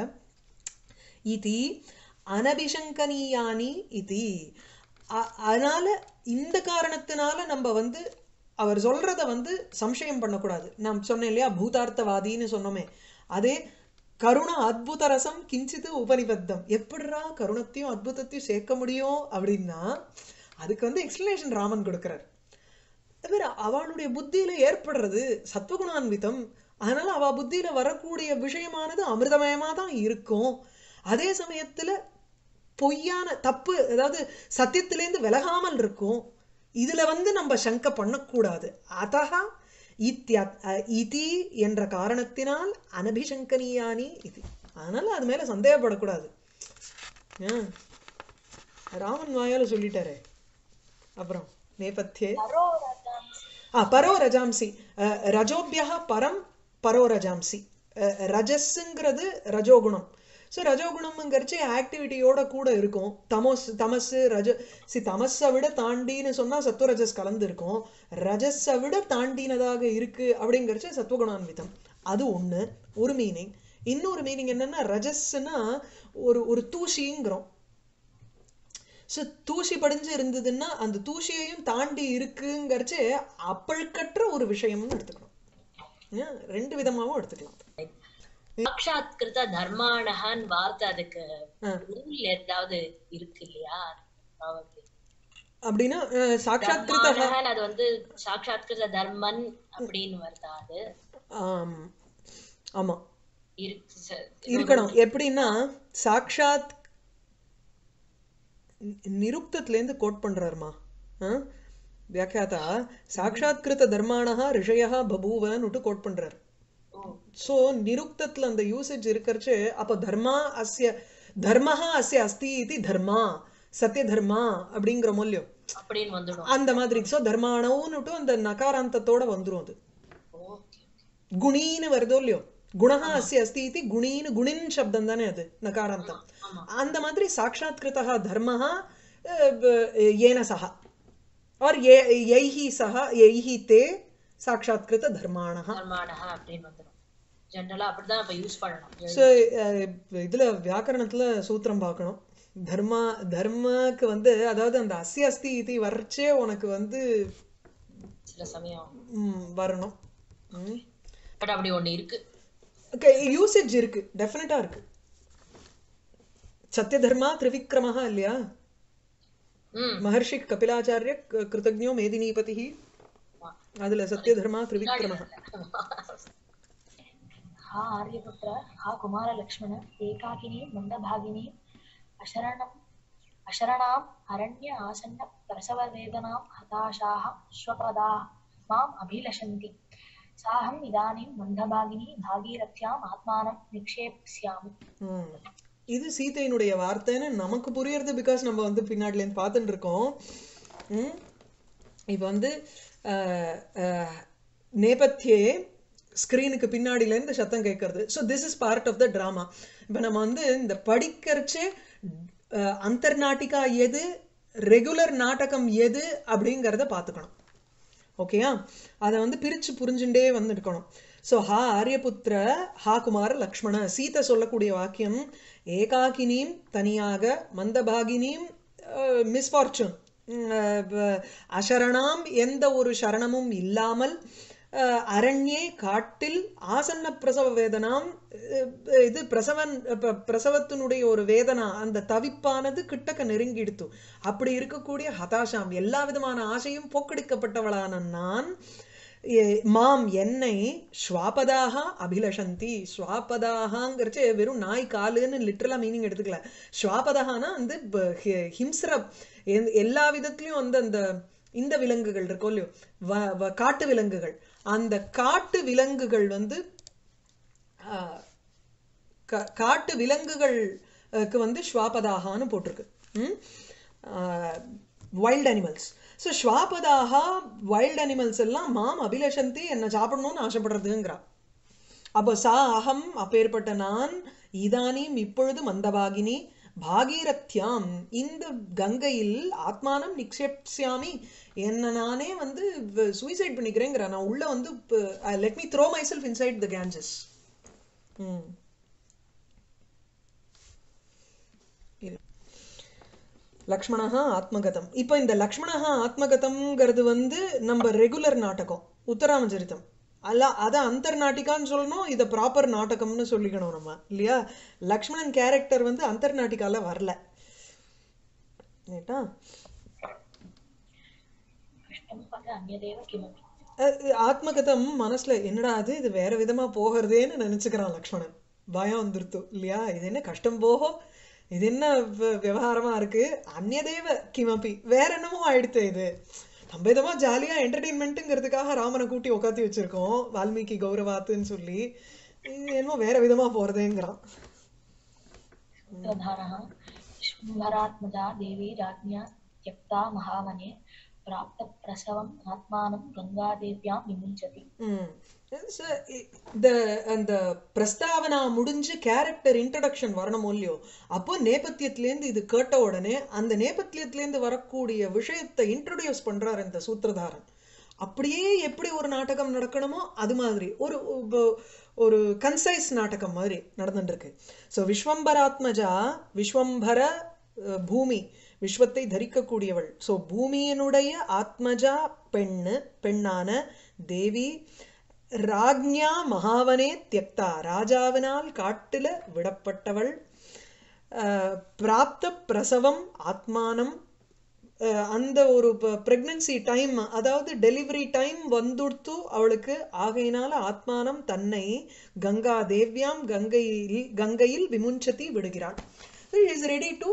இதி அனபிசங்கனீயானி இதி அ- அதனால இந்த காரணத்தினால நம்ம வந்து அவர் சொல்றத வந்து சம்சயம் பண்ணக்கூடாது நான் சொன்னேன் இல்லையா பூதார்த்தவாதின்னு சொன்னோமே அதே கருண அத்புத ரசம் கிஞ்சித்து உபனிபத்தம் எப்படிரா கருணத்தையும் அத்புதத்தையும் சேர்க்க முடியும் அப்படின்னா அதுக்கு வந்து எக்ஸ்பிளனேஷன் ராமன் கொடுக்கிறார் தவிர அவளுடைய புத்தியில ஏற்படுறது சத்வகுணான்விதம் அதனால அவ புத்தியில வரக்கூடிய விஷயமானது அமிர்தமயமா தான் இருக்கும் அதே சமயத்துல பொய்யான தப்பு அதாவது சத்தியத்திலேருந்து விலகாமல் இருக்கும் இதுல வந்து நம்ம சங்க பண்ணக்கூடாது அதஹா இத்யா அஹ் இதி என்ற காரணத்தினால் அனபிசங்கனியானி இது அதனால அது மேல சந்தேகப்படக்கூடாது ஆ. ராமன் வாயால சொல்லிட்டாரே அப்புறம் நேபத்தியே परो रजांसि ஆ பரோ ரஜாம்சி அஹ், ரஜோபியः பரம் பரோ ரஜாம்சி அஹ், ரஜஸ்ங்கிறது ரஜோகுணம் ஸோ ரஜோகுணம்ங்கிறச்சு ஆக்டிவிட்டியோட கூட இருக்கும் தமோஸ் தமஸ் ரஜ சி தமஸை விட தாண்டின்னு சொன்னா சத்துவரஜஸ் கலந்து இருக்கும் ரஜஸை விட தாண்டினதாக இருக்கு அப்படிங்கிறச்சு சத்துவகுணான்விதம் அது ஒண்ணு ஒரு மீனிங் இன்னொரு மீனிங் என்னன்னா ரஜஸ்னா ஒரு ஒரு தூசிங்கிறோம் ஸோ தூசி படிஞ்சு இருந்ததுன்னா அந்த தூசியையும் தாண்டி இருக்குங்கிறச்சு அப்பழுக்கற்ற ஒரு விஷயம்னு எடுத்துக்கணும் ஏன்? ரெண்டு விதமாவும் எடுத்துக்கலாம் சாட்சாத்கிருத தர்மானஹான் வார்த்தை அதுக்கு ஆ. ரூல் ஏதாவது இருக்கு இல்லையா probably. அப்படின்னா அஹ், சாட்சாத்கிருத தர்மானஹான் அது வந்து சாட்சாத்கிருத தர்மன் அப்படின்னு வருதா அது ஆம் ஆமா இருக்கு ச- இருக்கணும் எப்படின்னா சாக்ஷாத் நிருக்தத்திலேருந்து கோட் பண்றாருமா ஆ? வியாக்கியாதா சாட்சாத்கிருத தர்மானஹா ரிஷயா பபூவன்னுட்டு கோட் பண்றாரு ஓ, ஸோ நிருக்தத்துல அந்த யூசேஜ் இருக்கிறச்சு அப்போ தர்மா அஸ்ய தர்மஹா அஸ்ய அஸ்தி இது தர்மா சத்திய தர்மா அப்படிங்கிற மூல்யம் அப்படின்னு வந்துடும் அந்த மாதிரி ஸோ தர்மானவுன்னுட்டு அந்த நகாராந்தத்தோட வந்துரும் அது ஓகே குணீன்னு வருதோ இல்லையோ குணஹா அஸ்ய அஸ்தி இது குணீன்னு குணின் சப்தம் தானே அது நகாராந்தம் ஆமா அந்த மாதிரி சாட்சாத்கிருதா தர்மஹா அஹ், ப- ஏன சஹா ஆர் ஏ யைஹி சஹா யைஹி தே சாட்சாத்கிருத தர்மாணஹா தர்மானஹா அப்படின்னு வந்துடும் ஜென்ரலா அப்படிதான் இப்ப யூஸ் பண்ணணும் ஸோ இதுல வியாக்கரணத்துல சூத்திரம் பார்க்கணும் தர்மா தர்மாக்கு வந்து அதாவது அந்த அஸ்தி அஸ்தி இது வர்றச்சே உனக்கு வந்து சில சமயம் ம், வரணும் பட் அப்படி ஒண்ணு இருக்கு யூசேஜ் இருக்கு டெஃபினட்டா இருக்கு சத்ய தர்மா திரிவிக்ரமஹா இல்லையா ம் மகர்ஷி கபிலாச்சாரிய க- கிருதஜ்ஞோ மேதினீபதி ஆமா. அதுல சத்ய தர்மா திரிவிக்ரமஹா हा आर्यपुत्र हा कुमारलक्ष्मण एकाकिनी मन्दभागिनी अशरणम् अशरणाम् अरण्य आसन्न प्रसववेदनां हताशाः स्वपदाः माम् अभिलषन्ति साहम् इदानीं मन्दभागिनी भागीरथ्याम् आत्मानं निक्षेप्स्यामि ம். இது சீதையினுடைய வார்த்தைன்னு நமக்கு புரியறது பிகாஸ் நம்ம வந்து பின்னாடில இருந்து பார்த்துட்டு இருக்கோம் ம்? இப்போ வந்து அஹ், அஹ், நேபத்தியே ஸ்க்ரீனுக்கு பின்னாடியிலேருந்து சத்தம் கேட்கறது so this is part of the drama இப்போ நம்ம வந்து இந்த படிக்கிறச்சே அஹ், அந்தர்நாட்டிகா எது ரெகுலர் நாடகம் எது அப்படிங்கிறத பார்த்துக்கணும் ஓகேயா அதை வந்து பிரிச்சு புரிஞ்சுட்டே வந்து இருக்கணும் ஸோ ஹா ஆரியபுத்திர ஹா குமார லக்ஷ்மண சீதை சொல்லக்கூடிய வாக்கியம் ஏகாகினீம் தனியாக மந்தபாகினீம் மிஸ்ஃபார்ச்சூன் அசரணாம் எந்த ஒரு சரணமும் இல்லாமல் அஹ், அரண்யே காட்டில் ஆசன்ன பிரசவ வேதனாம் அஹ், இது பிரசவன் ப- பிரசவத்தினுடைய ஒரு வேதனா அந்த தவிப்பானது கிட்டக்க நெருங்கிடுத்து அப்படி இருக்கக்கூடிய ஹதாஷாம் எல்லா விதமான ஆசையும் போக்கடிக்கப்பட்டவளான நான் எ- மாம் என்னை ஸ்வாபதாக அபிலஷந்தி ஸ்வாபதாகங்கிறச்சு வெறும் நாய் காலுன்னு லிட்டரலா மீனிங் எடுத்துக்கல ஸ்வாபதாகனா வந்து ப- ஹி- ஹிம்சர எந்த- எல்லா விதத்துலயும் வந்து அந்த இந்த விலங்குகள் இருக்கோ இல்லையோ வ- வ- காட்டு விலங்குகள் அந்த காட்டு விலங்குகள் வந்து ஆஹ், கா- காட்டு விலங்குகளுக்கு வந்து ஸ்வாபதாகான்னு போட்டிருக்கு வைல்ட் அனிமல்ஸ் ஸோ ஸ்வாபதாகா வைல்ட் அனிமல்ஸ் எல்லாம் மாம் அபிலஷந்தி என்னை சாப்பிடணும்னு ஆசைப்படுறதுங்கிறா அப்போ சா அகம் அப்பேற்பட்ட நான் இதானீம் இப்பொழுது மந்தபாகினி பாகீரத்யாம் இந்த கங்கையில் ஆத்மானம் நிக்ஷேப்ஸ்யாமி என்ன நானே வந்து சூசைட் பண்ணிக்கிறேங்கிற நான் உள்ள வந்து let me throw myself inside the Ganges ம் லக்ஷ்மணஹா ஆத்மகதம் இப்போ இந்த லக்ஷ்மணஹா ஆத்மகதம்ங்கிறது வந்து நம்ம ரெகுலர் நாடகம் உத்தராமச்சரித்தம் அல்ல அதை அந்தர் நாட்டிகான்னு சொல்லணும் இதை ப்ராப்பர் நாடகம்னு சொல்லிக்கணும் நம்ம இல்லையா லக்ஷ்மணன் கேரக்டர் வந்து அந்தர் நாட்டிகால வரல ரைட்டா कृष्णं पद अन्यदेव किमपि அஹ் ஆத்மகதம் மனசுல என்னடா அது இது வேற விதமா போகிறதேன்னு நினைச்சுக்கிறான் லக்ஷ்மணன் பயம் வந்துருத்து இல்லையா இது என்ன கஷ்டம் போகும் இது என்ன வ- விவகாரமா இருக்கு அந்நதேவ கிமப்பி வேற என்னமோ ஆயிடுத்து இது நம்ம விதமா ஜாலியா என்டர்டெயின்மெண்ட்டுங்கிறதுக்காக ராமனை கூட்டி உட்காத்தி வச்சிருக்கோம் வால்மீகி கௌரவாத்துன்னு சொல்லி இது என்னமோ வேற விதமா போறதேங்கிறான் सूत्रधारः विश्वम्भरात्मजा देवी राज्ञा त्यक्ता महावने प्राप्तप्रसवम् आत्मानं गङ्गादेव्यां विमुञ्चति ம். So, i- the அந்த பிரஸ்தாவனா முடிஞ்சு கேரக்டர் இன்ட்ரடக்ஷன் வரணும் இல்லையோ அப்போ நேபத்தியத்திலேருந்து இது கேட்ட உடனே அந்த நேபத்தியத்திலேருந்து வரக்கூடிய விஷயத்தை இன்ட்ரடியூஸ் பண்றார் இந்த சூத்திரதாரன் அப்படியே எப்படி ஒரு நாடகம் நடக்கணுமோ அது மாதிரி ஒரு உப- ஒரு கன்சைஸ் நாடகம் மாதிரி நடந்துட்டு இருக்கு ஸோ விஸ்வம்பராத்மஜா விஸ்வம்பர அஹ், பூமி விஸ்வத்தை தரிக்கக்கூடியவள் ஸோ பூமியினுடைய ஆத்மஜா பெண்ணு பெண்ணான தேவி ராஜ்ஞா மகாவனே தியக்தா ராஜாவினால் காட்டில விடப்பட்டவள் அஹ், பிராப்த பிரசவம் ஆத்மானம் அஹ், அந்த ஒரு பிரெக்னன்சி டைம் அதாவது டெலிவரி டைம் வந்துடுத்து அவளுக்கு ஆகையினால ஆத்மானம் தன்னை கங்கா தேவ்யாம் கங்கையில் கங்கையில் விமுஞ்சதி விடுகிறாள் is ready to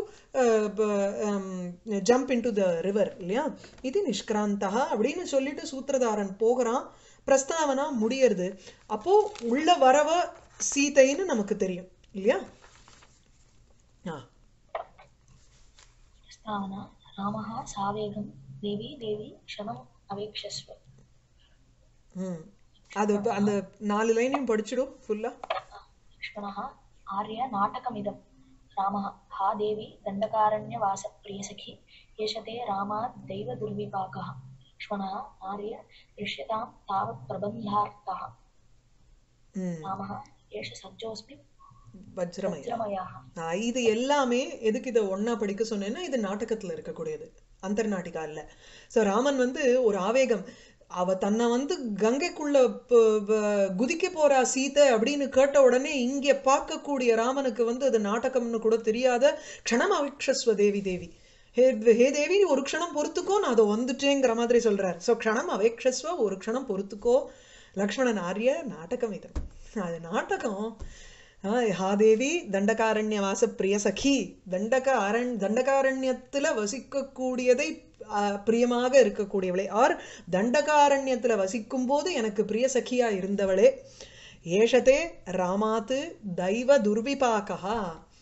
jump into the river இல்லையா இது நிஷ்கிராந்தா அப்படின்னு சொல்லிட்டு சூத்திரதாரன் போகிறான் பிரஸ்தாவனா முடியறது அப்போ உள்ள வரவ சீதைன்னு நமக்கு தெரியும் இல்லையா ஆ प्रस्तावना रामः सावेगं देवी देवी क्षणम् अवेक्षस्व ம் அது இப்ப அந்த நாலு லைனையும் படிச்சிடும் ஃபுல்லா लक्ष्मणः आर्य नाटकमिदं रामः हा देवी दण्डकारण्यवासप्रियसखी एष ते रामात् दैवदुर्विपाकः लक्ष्मणः आर्य दृश्यतां तावत् प्रबन्धार्थः ம் रामः एष सज्जोऽस्मि வஜ்ரமய वज्रमयः ஆ, இது எல்லாமே எதுக்கு இதை ஒண்ணா படிக்க சொன்னேன்னா இது நாடகத்துல இருக்கக்கூடியது அந்தர் நாட்டிகா இல்ல சோ ராமன் வந்து ஒரு ஆவேகம் அவ தன்னை வந்து கங்கைக்குள்ள ப- ப- குதிக்க போறா சீதை அப்படின்னு கேட்ட உடனே இங்க பார்க்கக்கூடிய ராமனுக்கு வந்து அது நாடகம்னு கூட தெரியாத க்ஷணம் அவிக்ஷஸ்வ தேவி தேவி ஹே ஹே தேவி நீ ஒரு க்ஷணம் பொறுத்துக்கோ நான் அதை வந்துட்டேங்கிற மாதிரி சொல்றார் சோ க்ஷணம் அவேக்ஷஸ்வ ஒரு க்ஷணம் பொறுத்துக்கோ லக்ஷ்மணன் ஆரிய நாடகம் இது அது நாடகம் ஆ, ஹாதேவி தண்டகாரண்யவாச பிரிய சகி தண்டக அரண் தண்டகாரண்யத்துல வசிக்கக்கூடியதை ஆ, பிரியமாக இருக்கக்கூடியவளே ஆர் தண்டகாரண்யத்துல வசிக்கும் போது எனக்கு பிரிய சகியா இருந்தவளே ஏஷதே ராமாத்து தெய்வ துர்விபாகா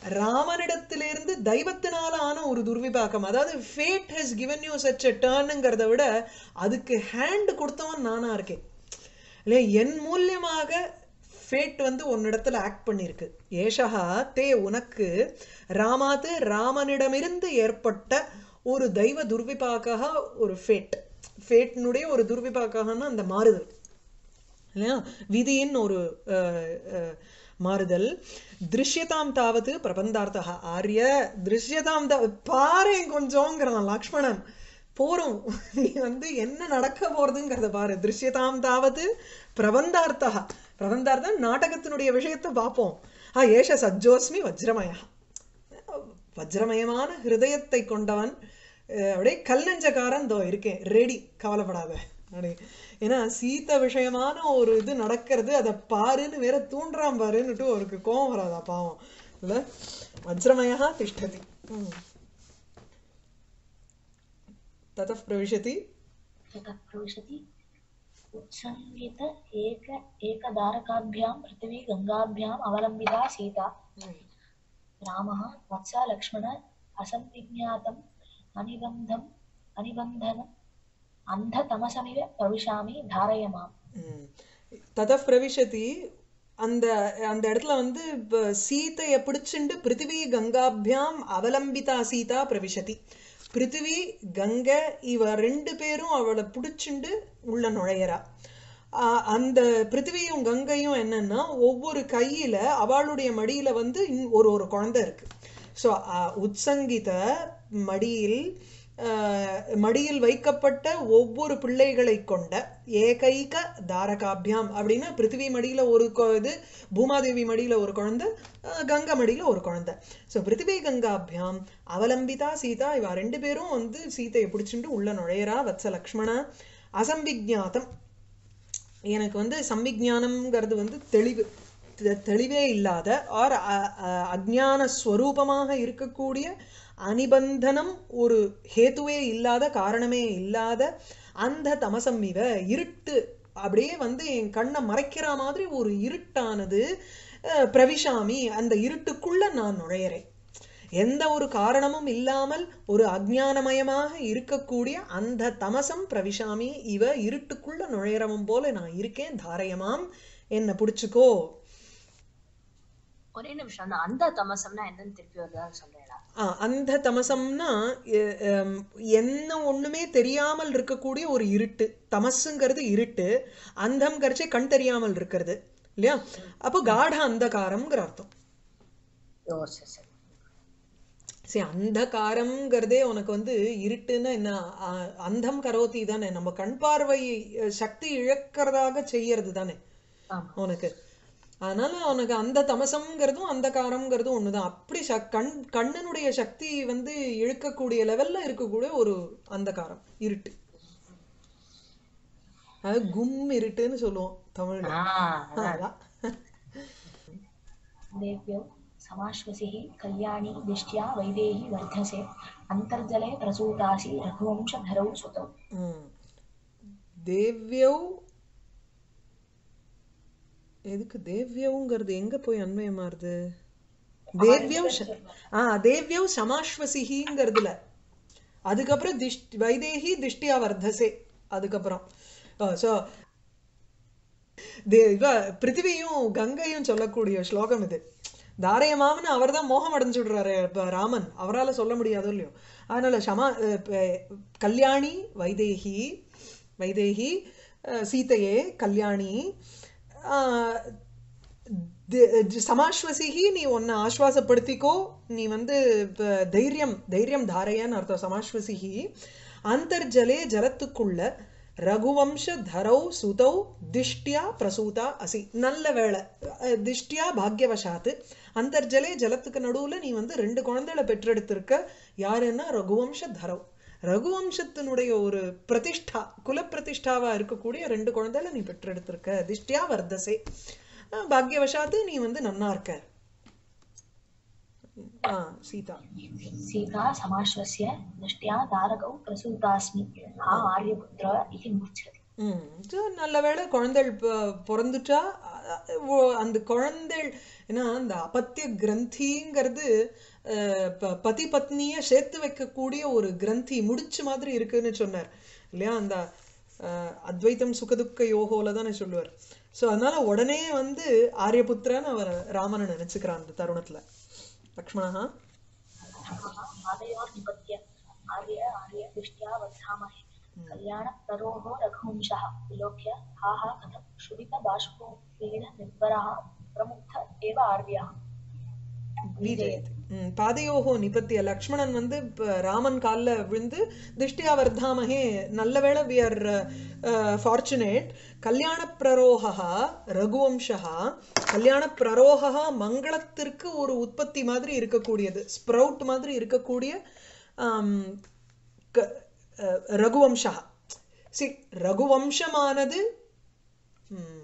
ராமனிடத்திலிருந்து தெய்வத்தினால ஆன ஒரு துர்விபாகம் அதாவது fate has given you such a டேர்னுங்கிறத விட அதுக்கு ஹேண்ட் கொடுத்தவன் நானா இருக்கேன் இல்லையா என் மூலியமாக ஃபேட் வந்து உன்னிடத்துல ஆக்ட் பண்ணியிருக்கு ஏஷகா தே உனக்கு ராமாத்து ராமனிடமிருந்து ஏற்பட்ட ஒரு தெய்வ துர்விபாக்காக ஒரு ஃபேட் ஃபேட்னுடைய ஒரு துர்விபாக்காகனா அந்த மாறுதல் இல்லையா விதியின் ஒரு அஹ், அஹ், மாறுதல் திருஷ்யதாம் தாவது பிரபந்தார்த்தா ஆரிய திருஷ்யதாம் தா பாரேன் கொஞ்சங்கிறான் லக்ஷ்மணன் போறோம் நீ வந்து என்ன நடக்க போறதுங்கிறத பாரு திருஷ்யதாம் தாவது பிரபந்தார்த்தா பிரபந்தார்த்தம் நாடகத்தினுடைய விஷயத்தை பார்ப்போம் ஆ ஏஷ சஜ்ஜோஸ்மி வஜ்ரமயா வஜ்ரமயமான ஹிருதயத்தை கொண்டவன் அஹ் அப்படியே கல்லஞ்சக்காரன் தோ இருக்கேன் ரெடி கவலைப்படாத அப்படி ஏன்னா சீத விஷயமான ஒரு இது நடக்கிறது அதை பாருன்னு வேற தூண்டுறான் பாருன்னுட்டு அவருக்கு கோபம் வராதா பாவம் இல்ல வஜ்ரமயா திஷ்டதி ம். ततः प्रविशति ततः प्रविशति उत्सङ्गित एक एकदारकाभ्यां पृथिवी गङ्गाभ्याम् अवलम्बिता सीता रामः वत्सा लक्ष्मण असंविज्ञातम् अनिबन्धम् अनिबन्धनम् अन्धतमसमिव प्रविशामि धारय माम् ம். தத பிரவிஷதி அந்த அந்த இடத்துல வந்து இப்ப சீதையை பிடிச்சுண்டு பிருத்திவி கங்காபியாம் அவலம்பிதா சீதா பிரவிஷதி பிருத்திவி கங்கை இவ ரெண்டு பேரும் அவளை பிடிச்சுண்டு உள்ள நுழையறா ஆஹ் அந்த பிருத்திவியும் கங்கையும் என்னன்னா ஒவ்வொரு கையில அவளுடைய மடியில வந்து இன்- ஒரு ஒரு குழந்தை இருக்கு ஸோ உத்சங்கித மடியில் ஆஹ், மடியில் வைக்கப்பட்ட ஒவ்வொரு பிள்ளைகளை கொண்ட ஏகைக தாரகாபியாம் அப்படின்னா பிருத்திவி மடியில ஒரு கொ- இது பூமாதேவி மடியில ஒரு குழந்தை ஆஹ், கங்கா மடியில ஒரு குழந்தை ஸோ பிருத்திவி கங்காபியாம் அவலம்பிதா சீதா இவ ரெண்டு பேரும் வந்து சீதையை பிடிச்சிட்டு உள்ள நுழையறா வத்ச லக்ஷ்மண அசம்பிஜாத்தம் எனக்கு வந்து சம்விஜானம்ங்கிறது வந்து தெளிவு தெ- தெளிவே இல்லாத ஆர் அஜான ஸ்வரூபமாக இருக்கக்கூடிய அனிபந்தனம் ஒரு ஹேத்துவே இல்லாத காரணமே இல்லாத அந்த தமசம் இவ இருட்டு அப்படியே வந்து என் கண்ணை மறைக்கிற மாதிரி ஒரு இருட்டானது அஹ், பிரவிஷாமி அந்த இருட்டுக்குள்ள நான் நுழையிறேன் எந்த ஒரு காரணமும் இல்லாமல் ஒரு அஜ்ஞானமயமாக இருக்கக்கூடிய அந்த தமசம் பிரவிஷாமி இவ இருட்டுக்குள்ள நுழையிறவன் போல நான் இருக்கேன் தாரயமாம் என்ன பிடிச்சுக்கோ ஒரே நிமிஷம் அந்த அந்த தமசம்னா என்னன்னு திருப்பி வருதா சொல்றேடா ஆ, அந்த தமசம்னா எ- எம், என்ன ஒண்ணுமே தெரியாமல் இருக்கக்கூடிய ஒரு இருட்டு தமசுங்கிறது இருட்டு அந்தம்ங்கிறச்சே கண் தெரியாமல் இருக்கிறது இல்லையா அப்போ காட அந்தகாரம்ங்கிற அர்த்தம் ஓ சரி சரி சரி அந்தகாரம்ங்கிறதே உனக்கு வந்து இருட்டுன்னா என்ன ஆ, அந்தம் கரோதி தானே நம்ம கண் பார்வை அஹ், சக்தி இழக்கிறதாக செய்யறது தானே ஆமா உனக்கு அதனால உனக்கு அந்த தமசம்ங்கிறதும் அந்த காரம்ங்கிறதும் ஒண்ணுதான் அப்படி சக்- கண் கண்ணனுடைய சக்தி வந்து இழுக்கக்கூடிய லெவல்ல இருக்கக்கூடிய ஒரு அந்த காரம் இருட்டு அது கும் இருட்டுன்னு சொல்லுவோம் தமிழ்ல ஆஹ் அதான். அதான் देव्यौ समाश्वसिः कल्याणी दिष्ट्या वैदेही वर्धसे अन्तर्जले प्रसूतासि रघुवंशधरौ सुतौ ம். தேவ்யௌ எதுக்கு தேவ்யவுங்கிறது எங்க போய் அன்வயமாறுது தேவ்யௌ ச- ஆ தேவ்யௌ சமாஸ்வசிகிங்கிறதுல அதுக்கப்புறம் திஷ் வைதேகி திஷ்டியா வர்தசே அதுக்கப்புறம் ஸோ இவ பிருத்திவியும் கங்கையும் சொல்லக்கூடிய ஸ்லோகம் இது தாரயமாவன் அவர் தான் மோகம் அடைஞ்சு விடுறாரு இப்ப ராமன் அவரால சொல்ல முடியாதோ இல்லையோ அதனால ஷமா அஹ் ப- கல்யாணி வைதேகி வைதேகி அஹ் சீதையே கல்யாணி ஆஹ் தி- ஜ- சமாஸ்வசிகி நீ உன்னை ஆஸ்வாசப்படுத்திக்கோ நீ வந்து இப்ப தைரியம் தைரியம் தாரையன்னு அர்த்தம் சமாஸ்வசிகி அந்தர்ஜலே ஜலத்துக்குள்ள ரகுவம்ச தரௌ சுதௌ திஷ்டியா பிரசூதா அசி நல்ல வேளை அஹ் திஷ்டியா பாக்யவசாத்து அந்தர்ஜலே ஜலத்துக்கு நடுவுல நீ வந்து ரெண்டு குழந்தைகளை பெற்றெடுத்திருக்க யாருன்னா ரகுவம்ச தரவ் ரகுவம்சத்தினுடைய ஒரு பிரதிஷ்டா குலப்பிரதிஷ்டாவா இருக்கக்கூடிய ரெண்டு குழந்தைகளை நீ பெற்றெடுத்திருக்க திஷ்டியா வர்தசே அஹ் பாக்யவசாத்து நீ வந்து நன்னா இருக்க ஆ சீதா सीता समाश्वस्य दृष्ट्या तारकौ प्रसूतास्मि हा आर्यपुत्र इति मूर्च्छति ம் சரி, நல்ல வேளை குழந்தைகள் ப- பிறந்துட்டா அஹ், ஓ- அந்த குழந்தை ஏன்னா அந்த அபத்திய கிரந்திங்கிறது அஹ், ப- பதி பத்னிய சேர்த்து வைக்கக்கூடிய ஒரு கிரந்தி முடிச்சு மாதிரி இருக்குன்னு சொன்னார் இல்லையா அந்த அஹ், அத்வைத்தம் சுகதுக்க யோகோல தானே சொல்லுவார் ஸோ அதனால உடனே வந்து ஆரியபுத்திரன்னு அவர் ராமனை நினைச்சுக்கிறான் அந்த தருணத்துல லக்ஷ்மணா पादयोर्निपत्य आर्य आर्य दृष्ट्या वर्धामहे कल्याणप्ररोहो रघुवंशः विलोक्य हा हा कथं क्षुभितबाष्पोपीड निर्भरः प्रमुग्ध एव आर्यः விஜயத் ம், பாதையோகோ நிபத்திய லக்ஷ்மணன் வந்து இப்ப ராமன் கால்ல விழுந்து திருஷ்டியா வர்தாமகே நல்ல வேளை வி ஆர் ஃபார்ச்சுனேட் கல்யாண பிரரோகா ரகுவம்சா கல்யாண பிரரோகா மங்களத்திற்கு ஒரு உற்பத்தி மாதிரி இருக்கக்கூடியது ஸ்ப்ரவுட் மாதிரி இருக்கக்கூடிய ஆம், க- அஹ், ரகுவம்சா சி ரகுவம்சமானது ம்,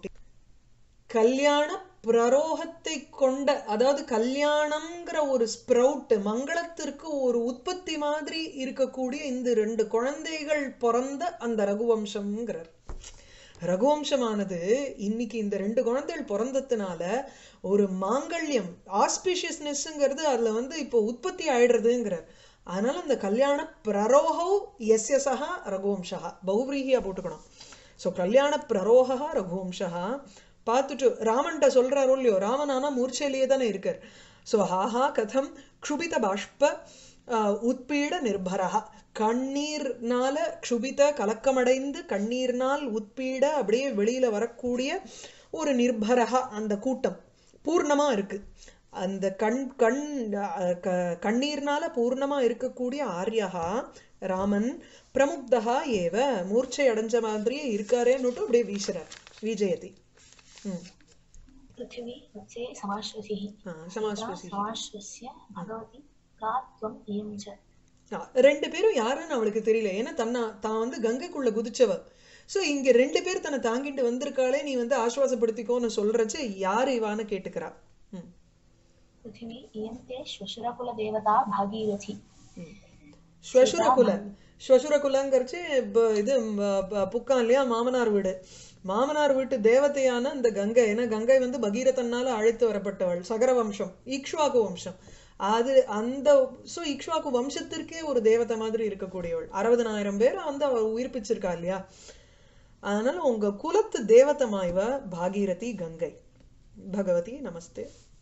கல்யாண பிரரோகத்தை கொண்ட அதாவது கல்யாணம்ங்கிற ஒரு ஸ்ப்ரவுட் மங்களத்திற்கு ஒரு உற்பத்தி மாதிரி இருக்கக்கூடிய இந்த ரெண்டு குழந்தைகள் பிறந்த அந்த ரகுவம்சம்ங்கிறார் ரகுவம்சமானது இன்னைக்கு இந்த ரெண்டு குழந்தைகள் பிறந்ததுனால ஒரு மாங்கல்யம் ஆஸ்பிஷியஸ்னஸ்ங்கிறது அதுல வந்து இப்போ உற்பத்தி ஆயிடுறதுங்கிறார் அதனால அந்த கல்யாண பிரரோகோ எஸ்ய சகா ரகுவம்சா பௌவ்ரீகியா போட்டுக்கணும் ஸோ கல்யாண பிரரோகா ரகுவம்சா பார்த்துட்டு ராமன்ட்ட சொல்றாரோ இல்லையோ ராமன் ஆனா மூர்ச்சையிலேயே தானே இருக்கார் ஸோ ஹாஹா கதம் க்ஷுபித பாஷ்ப ஆஹ், உத்பீட நிர்பரா கண்ணீர்னால க்ஷுபித கலக்கமடைந்து கண்ணீர்னால் உத்பீட அப்படியே வெளியில வரக்கூடிய ஒரு நிர்பரகா அந்த கூட்டம் பூர்ணமா இருக்கு அந்த கண் கண் அஹ், க- கண்ணீர்னால பூர்ணமா இருக்கக்கூடிய ஆர்யகா ராமன் பிரமுக்தகா ஏவ மூர்ச்சை அடைஞ்ச மாதிரியே இருக்காரேன்னுட்டு அப்படியே வீசுறார் விஜயதி ம் पृथिवी वत्से समाश्वसिः ஆ, சமாஸ்வசி समाश्वस्य भगवति का त्वम् इयं च ஆ, ரெண்டு பேரும் யாருன்னு அவளுக்கு தெரியல ஏன்னா தன்னா தான் வந்து கங்கைக்குள்ள குதிச்சவ சோ இங்க ரெண்டு பேர் தன்னை தாங்கிட்டு வந்திருக்காளே நீ வந்து ஆசுவாசப்படுத்திக்கோன்னு சொல்றச்சு யாரு இவான்னு கேட்டுக்கிறா ம் पृथिवी इयं ते श्वशुरकुलदेवता भागीरथी ம். ஸ்வசுரகுல ஸ்வசுரகுலங்கிறச்சு ப- இது ப- ப- புக்கான் இல்லையா மாமனார் வீடு மாமனார் வீட்டு தேவதையான இந்த கங்கை ஏன்னா கங்கை வந்து பகீரதனால அழைத்து வரப்பட்டவள் சகர வம்சம் ஈக்ஷ்வாகு வம்சம் அது அந்த சோ இக்ஷ்வாக்கு வம்சத்திற்கே ஒரு தேவதை மாதிரி இருக்கக்கூடியவள் அறுபதனாயிரம் பேர் வந்து அவ உயிர்ப்பிச்சிருக்கா இல்லையா அதனால உங்க குலத்து தேவதமாய்வ பாகீரதி கங்கை பகவதி நமஸ்தே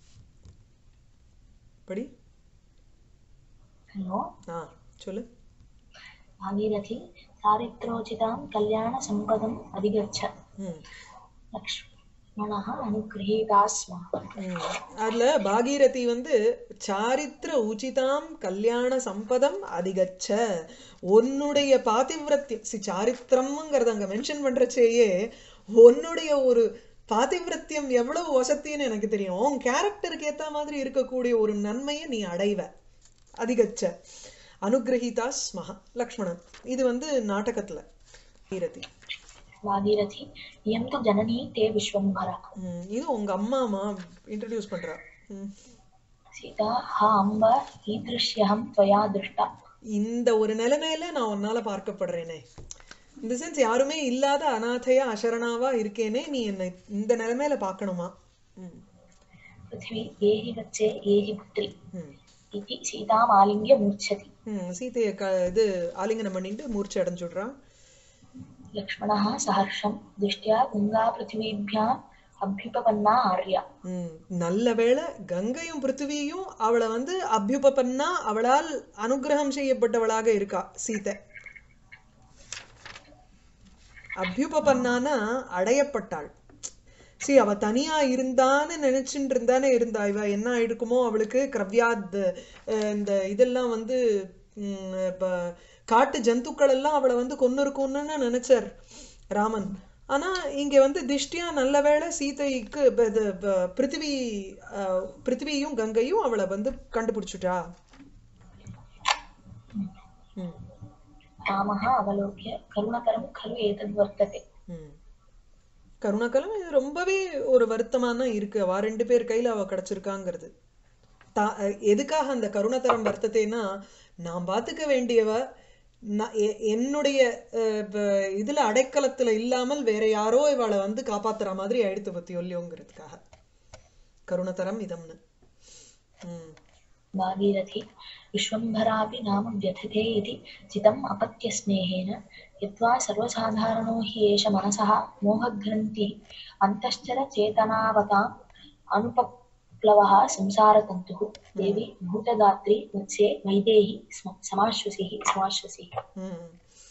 படி हलो ஆ சொல்லு भागीरथी चारित्रोचितां कल्याणसम्पदम् अधिगच्छ ம் लक्ष्मणः अनुगृहीता स्म ம். அதுல பாகீரதி வந்து சாரித்திர உச்சிதாம் கல்யாண சம்பதம் அதிகச்ச உன்னுடைய பாதிவிரத்தியம் சி சாரித்திரம்ங்கிறத அங்க மென்ஷன் பண்றச்சேயே உன்னுடைய ஒரு பாதிவிரத்தியம் எவ்வளவு வசத்தின்னு எனக்கு தெரியும் உன் கேரக்டருக்கு ஏத்த மாதிரி இருக்கக்கூடிய ஒரு நன்மையை நீ அடைவ அதிகச்ச அனுகிரகிதா ஸ்மஹ லக்ஷ்மணன் இது வந்து நாடகத்துல பாகீரதி भागीरथी इयं तु जननी ते विश्वम्भरा ம், இது உங்க அம்மாமா இன்ட்ரடியூஸ் பண்றா ம். सीता हा अम्ब ईदृश्यहं त्वया दृष्टा இந்த ஒரு நிலைமையில நான் உன்னால பார்க்கப்படுறேனே இந்த சென்ஸ் யாருமே இல்லாத அனாதையா அசரணாவா இருக்கேனே நீ என்னை இந்த நிலைமையில பார்க்கணுமா ம், पृथिवी एहि वच्चे एहि पुत्री ம், इति सीतामालिङ्ग्य मूर्च्छति ம். சீதையை க இது ஆலிங்கனம் பண்ணிட்டு மூர்ச்சை அடைஞ்சுடுறான் लक्ष्मणः सहर्षं दृष्ट्या गङ्गापृथिवीभ्याम् अभ्युपपन्ना आर्या ம், நல்ல வேளை கங்கையும் பிருத்திவியும் அவளை வந்து அபியுபபன்னா அவளால் அனுகிரகம் செய்யப்பட்டவளாக இருக்கா சீதை அபியுபபன்னானா அடையப்பட்டாள் சி அவ தனியா இருந்தான்னு நினைச்சுட்டு இருந்தானே இருந்தா இவ என்ன ஆயிருக்குமோ அவளுக்கு கிரவ்யாத் அஹ், இந்த இதெல்லாம் வந்து ம், இப்ப காட்டு ஜந்துக்கள் எல்லாம் அவளை வந்து கொன்னு இருக்கும்னு நினைச்சார் ராமன் ஆனா இங்க வந்து திஷ்டியா நல்ல வேளை சீதைக்கு ப- இது ப- பிருத்திவி அஹ், பிருத்திவியும் கங்கையும் அவளை வந்து கண்டுபிடிச்சுட்டா ம் रामः अवलोक्य करुणकरं खलु एतद्वर्तते ம். கருணாகலம் இது ரொம்பவே ஒரு வருத்தமான இருக்கு அவ ரெண்டு பேர் கையில அவ கிடைச்சிருக்காங்கிறது தா அஹ் எதுக்காக அந்த கருணத்தரம் வருத்தத்தைன்னா நான் பார்த்துக்க வேண்டியவ நான் எ- என்னுடைய அஹ், ப- இதுல அடைக்கலத்துல இல்லாமல் வேற யாரோ இவளை வந்து காப்பாத்துற மாதிரி ஆயிடுத்து பத்தி ஒல்லியோங்கிறதுக்காக கருணதரம் இதம்னு ம் भागीरथी विश्वम्भरापि नाम व्यथते इति चितम् अपत्यस्नेहेन यद्वा सर्वसाधारणो हि एष मनसः मोहग्रन्थिः अन्तश्चर चेतनावताम् अनुपप्लवः संसारतन्तुः देवी भूतदात्री वत्से वैदेही स्म समाश्वसिः समाश्वसिः ம்.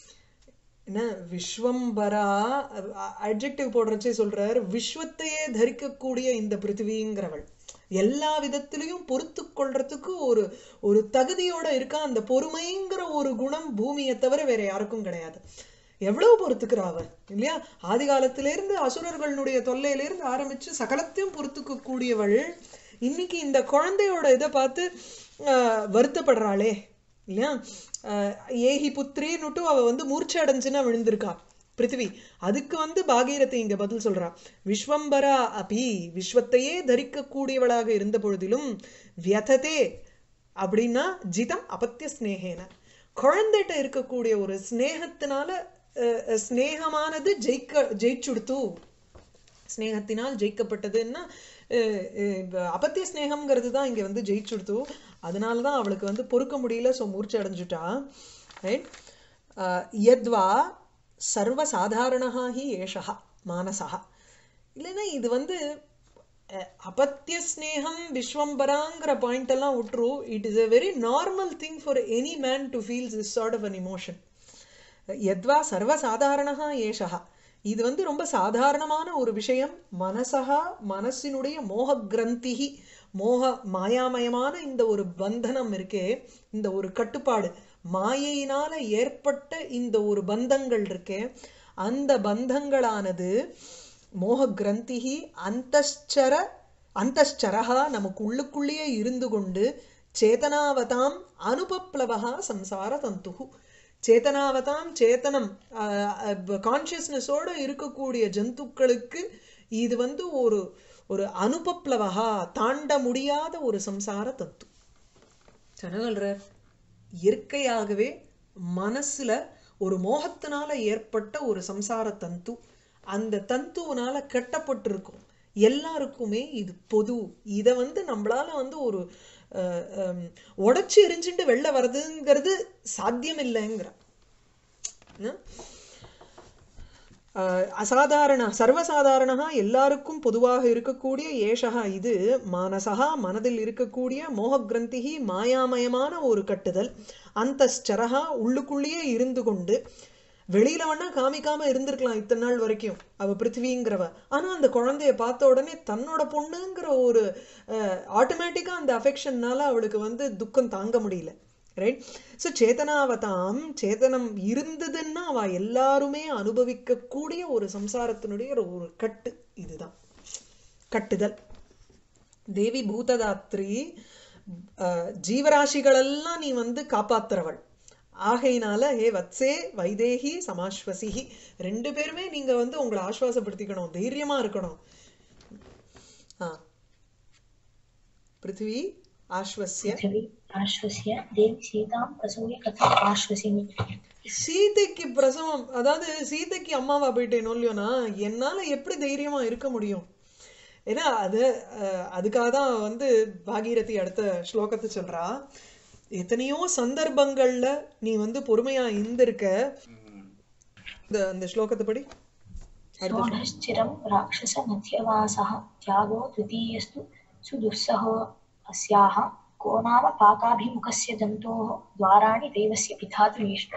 என்ன விஸ்வம்பரா அட்ஜெக்டிவ் போடுறச்சே சொல்றார் விஸ்வத்தையே தரிக்கக்கூடிய இந்த பிருத்திவிங்கிறவள் எல்லா விதத்திலையும் பொறுத்து கொள்றதுக்கு ஒரு ஒரு தகுதியோட இருக்கா அந்த பொறுமைங்கிற ஒரு குணம் பூமியை தவிர வேற யாருக்கும் கிடையாது எவ்வளவு பொறுத்துக்கிறா அவ இல்லையா ஆதி காலத்திலிருந்து அசுரர்களுடைய தொல்லையிலிருந்து ஆரம்பிச்சு சகலத்தையும் பொறுத்துக்க கூடியவள் இன்னைக்கு இந்த குழந்தையோட இதை பார்த்து ஆஹ், வருத்தப்படுறாளே இல்லையா ஆஹ், ஏஹி புத்திரின்னுட்டு அவ வந்து மூர்ச்சை அடைஞ்சுன்னா விழுந்திருக்கா பிருத்திவி அதுக்கு வந்து பாகீரதி இங்க பதில் சொல்றா விஸ்வம்பரா அபி விஸ்வத்தையே தரிக்கக்கூடியவளாக இருந்த பொழுதிலும் வியததே அப்படின்னா ஜிதம் அபத்திய ஸ்நேகேன குழந்தைகிட்ட இருக்கக்கூடிய ஒரு ஸ்நேகத்தினால அஹ், அஹ், ஸ்நேகமானது ஜெயிக்க ஜெயிச்சுடுத்து ஸ்நேகத்தினால் ஜெயிக்கப்பட்டதுன்னா அஹ், அஹ், அபத்திய ஸ்நேகம்ங்கிறது தான் இங்க வந்து ஜெயிச்சுடுத்து அதனால தான் அவளுக்கு வந்து பொறுக்க முடியல ஸோ மூர்ச்சை அடைஞ்சுட்டா ரைட் யத்வா சர்வசாதாரணா ஹி ஏஷா மானசா இல்லைன்னா இது வந்து அஹ், அபத்திய ஸ்நேகம் விஸ்வம்பராங்கிற பாயிண்ட் எல்லாம் விட்டுரு it is a very normal thing for any man to feel this sort of an emotion யத்வா சர்வசாதாரணா ஏஷா இது வந்து ரொம்ப சாதாரணமான ஒரு விஷயம் மனசகா மனசினுடைய மோக கிரந்திகி மோக மாயாமயமான இந்த ஒரு பந்தனம் இருக்கே இந்த ஒரு கட்டுப்பாடு மாயையினால ஏற்பட்ட இந்த ஒரு பந்தங்கள் இருக்கே அந்த பந்தங்களானது மோக கிரந்திகி அந்தச்சர அந்தச்சரகா நமக்கு உள்ளுக்குள்ளேயே இருந்து கொண்டு சேதனாவதாம் அனுபப்ளவகா சம்சார தந்துகு சேதனாவதாம் சேத்தனம் கான்சியஸ்னஸோட இருக்கக்கூடிய ஜந்துக்களுக்கு இது வந்து ஒரு ஒரு அனுபப்ளவகா தாண்ட முடியாத ஒரு சம்சார தந்து சொல்றார் இயற்கையாகவே மனசுல ஒரு மோகத்தினால ஏற்பட்ட ஒரு சம்சார தந்து அந்த தந்துவனால கட்டப்பட்டிருக்கும் எல்லாருக்குமே இது பொது இதை வந்து நம்மளால வந்து ஒரு அஹ், ஹம், உடைச்சு எரிஞ்சுட்டு வெளில வர்றதுங்கிறது சாத்தியம் இல்லைங்கிற அஹ், அசாதாரண சர்வசாதாரணா எல்லாருக்கும் பொதுவாக இருக்கக்கூடிய ஏஷகா இது மானசகா மனதில் இருக்கக்கூடிய மோககிரந்திகி மாயாமயமான ஒரு கட்டுதல் அந்த ஸ்சரகா உள்ளுக்குள்ளேயே இருந்து கொண்டு வெளியில வேணா காமிக்காம இருந்திருக்கலாம் இத்தனை நாள் வரைக்கும் அவ பிருத்திவிங்கிறவ ஆனா அந்த குழந்தைய பார்த்த உடனே தன்னோட பொண்ணுங்கிற ஒரு ஆட்டோமேட்டிக்கா அந்த அஃபெக்ஷன்னால அவளுக்கு வந்து துக்கம் தாங்க முடியல ரைட் ஸோ சேதனாவதாம் சேதனம் இருந்ததுன்னா அவ எல்லாருமே அனுபவிக்கக்கூடிய ஒரு சம்சாரத்தினுடைய ஒரு ஒரு கட்டு இதுதான் கட்டுதல் தேவி பூததாத்ரி அஹ், ஜீவராசிகளெல்லாம் நீ வந்து காப்பாத்துறவள் ஆகையினால ஹே வத்சே வைதேகி சமாஸ்வசிஹி ரெண்டு பேருமே நீங்க வந்து உங்களை ஆஸ்வாசப்படுத்திக்கணும் தைரியமா இருக்கணும் ஆ பிருத்திவி ஆஸ்வசிய पृथिवी आश्वस्य देवी सीतां प्रसूय कथम् आश्वसिमि சீதைக்கு பிரசவம் அதாவது சீதைக்கு அம்மாவா போயிட்டேனோ இல்லையோனா என்னால எப்படி தைரியமா இருக்க முடியும் ஏன்னா அது அஹ், அதுக்காக தான் வந்து பாகீரதி அடுத்த ஸ்லோகத்தை சொல்றா எத்தனையோ சந்தர்ப்பங்கள்ல நீ வந்து பொறுமையா இருந்திருக்க இந்த அந்த ஸ்லோகத்தை படி षोडश्चिरं राक्षसमध्यवासः त्यागो द्वितीयस्तु सुदुःसहो अस्याः को नाम पाकाभिमुखस्य जन्तोः द्वाराणि देवस्य पिधातृष्टे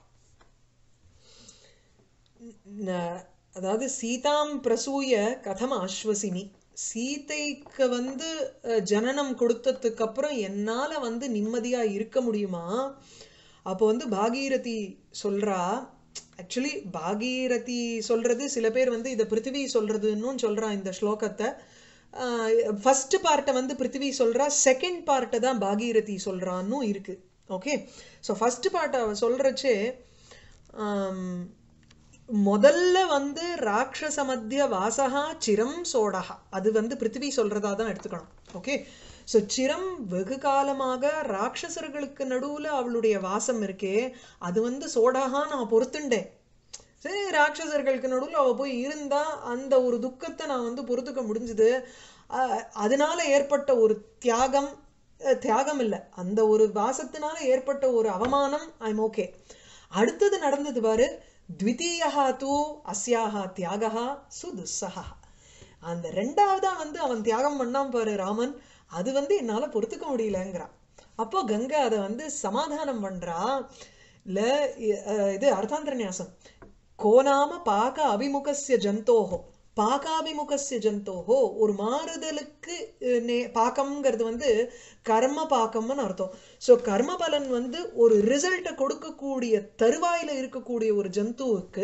ந- அதாவது சீதாம் பிரசூய கதம் ஆஸ்வசினி சீதைக்கு வந்து அஹ், ஜனனம் கொடுத்ததுக்கு அப்புறம் என்னால வந்து நிம்மதியா இருக்க முடியுமா அப்போ வந்து பாகீரதி சொல்றா ஆக்சுவலி பாகீரதி சொல்றது சில பேர் வந்து இதை பிருத்திவி சொல்றதுன்னும் சொல்றா இந்த ஸ்லோகத்தை ஃபர்ஸ்ட் பார்ட்டை வந்து பிருத்திவி சொல்றா செகண்ட் பார்ட்டை தான் பாகீரதி சொல்றான்னும் இருக்கு ஓகே ஸோ ஃபர்ஸ்ட் பார்ட்டை அவ சொல்றச்சே ஆம், முதல்ல வந்து ராட்சச மத்திய வாசகா சிரம் சோடகா அது வந்து பிருத்திவி சொல்றதா தான் எடுத்துக்கணும் ஓகே ஸோ சிரம் வெகு காலமாக ராட்சசர்களுக்கு நடுவுல அவளுடைய வாசம் இருக்கே அது வந்து சோடாகா நான் பொறுத்துண்டேன் சரி ராட்சசர்களுக்கு நடுவுல அவ போய் இருந்தா அந்த ஒரு துக்கத்தை நான் வந்து பொறுத்துக்க முடிஞ்சுது அஹ் அதனால ஏற்பட்ட ஒரு தியாகம் அஹ் தியாகம் இல்லை அந்த ஒரு வாசத்தினால ஏற்பட்ட ஒரு அவமானம் ஐம் ஓகே அடுத்தது நடந்தது பாரு த்விதீயா தூ அஸ்யாஹா தியாகா சுதுஸ்ஸஹா அந்த ரெண்டாவதா வந்து அவன் தியாகம் பண்ணான் பாரு ராமன் அது வந்து என்னால பொறுத்துக்க முடியலங்கிறான் அப்போ கங்கை அதை வந்து சமாதானம் பண்றா இல்ல இ- அஹ் இது அர்த்தாந்தர நியாசம் கோநாம பாக அபிமுகஸ்ய ஜந்தோஹோ பாகாபிமுகஸ்ய ஜந்தோஹோ ஒரு மாறுதலுக்கு அஹ், நே- பாக்கம்ங்கிறது வந்து கர்ம பாக்கம்னு அர்த்தம் ஸோ கர்ம பலன் வந்து ஒரு ரிசல்ட்டை கொடுக்கக்கூடிய தருவாயில இருக்கக்கூடிய ஒரு ஜந்துவுக்கு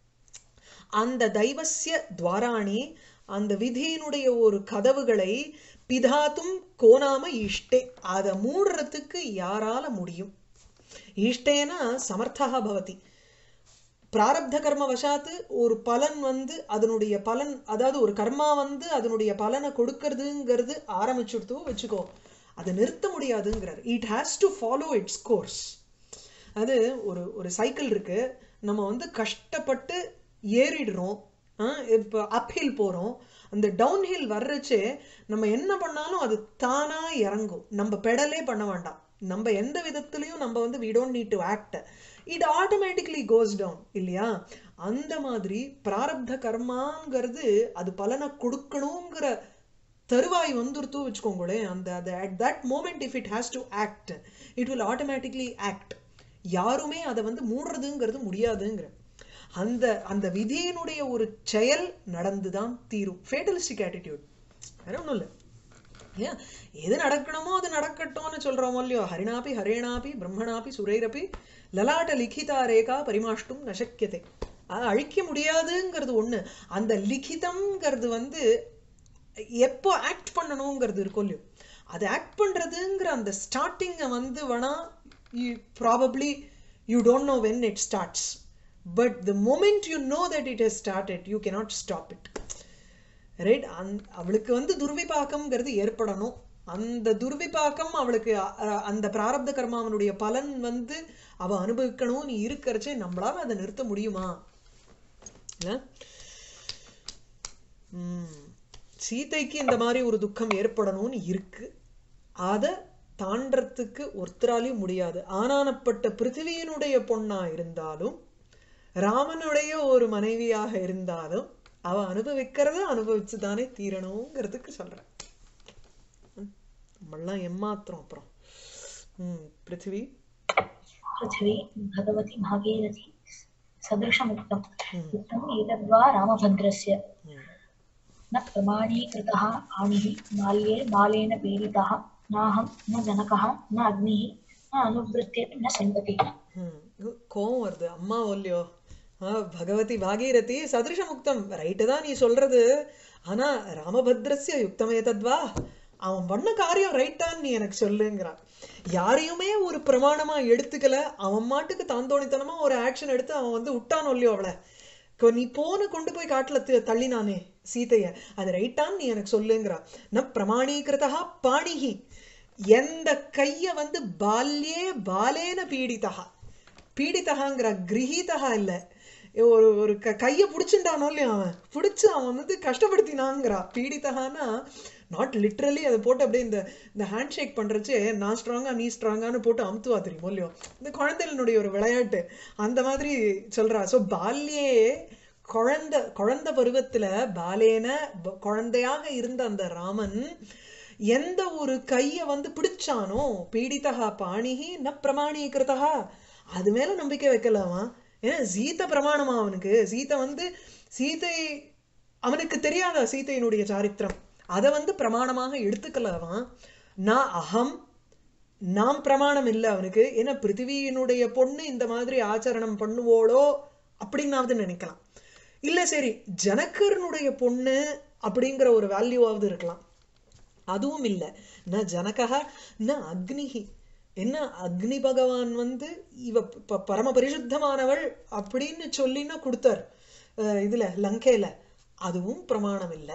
அந்த தெய்வசிய துவாராணி அந்த விதியினுடைய ஒரு கதவுகளை பிதாத்தும் கோணாம இஷ்டே அதை மூடுறதுக்கு யாரால முடியும் இஷ்டேனா சமர்த்தா பவதி பிராரப்த கர்ம வசாத்து ஒரு பலன் வந்து அதனுடைய பலன் அதாவது ஒரு கர்மா வந்து அதனுடைய பலனை கொடுக்கறதுங்கிறது ஆரம்பிச்சுடுத்தோ வச்சுக்கோ அதை நிறுத்த முடியாதுங்கிறார் it has to follow its course அது ஒரு ஒரு சைக்கிள் இருக்கு நம்ம வந்து கஷ்டப்பட்டு ஏறிடுறோம் இப்போ அப்ஹில் போகிறோம் அந்த டவுன்ஹில் வர்றச்சே நம்ம என்ன பண்ணாலும் அது தானா இறங்கும் நம்ம பெடலே பண்ண வேண்டாம் நம்ம எந்த விதத்துலையும் நம்ம வந்து we don't need to act it automatically goes down இல்லையா அந்த மாதிரி பிராரப்த கர்மாங்கிறது அது பலனை கொடுக்கணுங்கிற தருவாய் வந்துருத்தோ வச்சுக்கோங்களேன் அந்த அது at that moment if it has to act it will automatically act யாருமே அதை வந்து மூடுறதுங்கிறது முடியாதுங்கிற அந்த அந்த விதியினுடைய ஒரு செயல் நடந்துதான் தீரும் ஃபேட்டலிஸ்டிக் ஆட்டிடியூட் வேற ஒன்றும் இல்லை ஏன் எது நடக்கணுமோ அது நடக்கட்டும்னு சொல்றோமோ இல்லையோ ஹரிணாபி ஹரேணாபி பிரம்மணாபி சுரேரபி லலாட்ட லிখিதா ரேகா பரிமாஷ்டும் நசக்கியதை அது அழிக்க முடியாதுங்கிறது ஒண்ணு அந்த லிখিதம்ங்கிறது வந்து எப்போ ஆக்ட் பண்ணணுங்கிறது இருக்கும் இல்லையோ அது ஆக்ட் பண்றதுங்கிற அந்த ஸ்டார்டிங்கை வந்து வேணா you probably you don't know when it starts but the moment you know that it has started you cannot stop it right and அவளுக்கு வந்து துர்விபாக்கம்ங்கிறது ஏற்படணும் அந்த துர்விபாக்கம் அவளுக்கு அ- அ- அந்த பிராரப்த கர்மாவனுடைய பலன் வந்து அவ அனுபவிக்கணும்னு இருக்கிறச்சே நம்மளால அதை நிறுத்த முடியுமா இல்ல? உம் சீதைக்கு இந்த மாதிரி ஒரு துக்கம் ஏற்படணும்னு இருக்கு அத தாண்டறதுக்கு ஒருத்தராலையும் முடியாது ஆனானப்பட்ட பிருத்திவியினுடைய பொண்ணா இருந்தாலும் ராமனுடைய ஒரு மனைவியாக இருந்தாலும் அவ அனுபவிக்கிறத அனுபவிச்சு தானே தீரணுங்கிறதுக்கு சொல்றேன் ம். நம்மெல்லாம் எம்மாத்திரம் அப்புறம் ம் பிருத்திவி पृथिवी भगवती भागीरथी सदृशमुक्तम् ம், उक्तम् एतद्वा रामभद्रस्य ம். न प्रमाणीकृतः आणिः बाल्ये बालेन पीडितः नाहं न जनकः न अग्निः न अनुवृत्तिर् न सन्ततिः ம். கு- கோவம் வருது அம்மா இல்லையோ ஆ, பகவதி பாகீரதி சதிருஷ முக்தம் ரைட்டு தான் நீ சொல்றது ஆனா ராமபத்ரஸ்ய யுக்தமே தத்வா அவன் பண்ண காரியம் ரைட்டான்னு நீ எனக்கு சொல்லுங்கிறான் யாரையுமே ஒரு பிரமாணமா எடுத்துக்கல அவன் மாட்டுக்கு தாந்தோணித்தனமா ஒரு ஆக்ஷன் எடுத்து அவன் வந்து விட்டானோ இல்லையோ அவளை கொ- நீ போன கொண்டு போய் காட்டுல தி- தள்ளினானே சீதைய அது ரைட்டான்னு நீ எனக்கு சொல்லுங்கிறா ந பிரமாணீகிருதா பாணிகி எந்த கைய வந்து பால்யே பாலேன பீடிதா பீடித்தகாங்கிற கிரகீதகா இல்ல ஒரு ஒரு க கையை பிடிச்சுட்டானோ இல்லையா அவன் பிடிச்சு அவன் வந்து கஷ்டப்படுத்தினாங்கிறா பீடித்தகான்னா நாட் லிட்ரலி அதை போட்டு அப்படியே இந்த இந்த ஹேண்ட் ஷேக் பண்றச்சே நான் ஸ்ட்ராங்கா நீ ஸ்ட்ராங்கான்னு போட்டு அமுத்துவா தெரியுமோ இல்லையோ இந்த குழந்தைகளுடைய ஒரு விளையாட்டு அந்த மாதிரி சொல்றா ஸோ பால்யே குழந்தை குழந்தை பருவத்துல பாலேன ப- குழந்தையாக இருந்த அந்த ராமன் எந்த ஒரு கைய வந்து பிடிச்சானோ பீடிதகா பாணிகி ந பிரமாணீகிருதா அது மேல நம்பிக்கை வைக்கலாமா ஏன்னா சீதை பிரமாணமா அவனுக்கு சீதை வந்து சீதை அவனுக்கு தெரியாதா சீதையினுடைய சாரித்திரம் அதை வந்து பிரமாணமாக எடுத்துக்கலாமா நான் அகம் நாம் பிரமாணம் இல்லை அவனுக்கு ஏன்னா பிருத்திவியினுடைய பொண்ணு இந்த மாதிரி ஆச்சரணம் பண்ணுவோளோ அப்படின்னாவது நினைக்கலாம் இல்ல சரி ஜனகர்னுடைய பொண்ணு அப்படிங்கிற ஒரு வேல்யூவாவது இருக்கலாம் அதுவும் இல்லை ந ஜனகா ந அக்னிஹி என்ன அக்னி பகவான் வந்து இவ ப- பரம பரிசுத்தமானவள் அப்படின்னு சொல்லின்னா கொடுத்தார் அஹ் இதுல லங்கையில அதுவும் பிரமாணம் இல்லை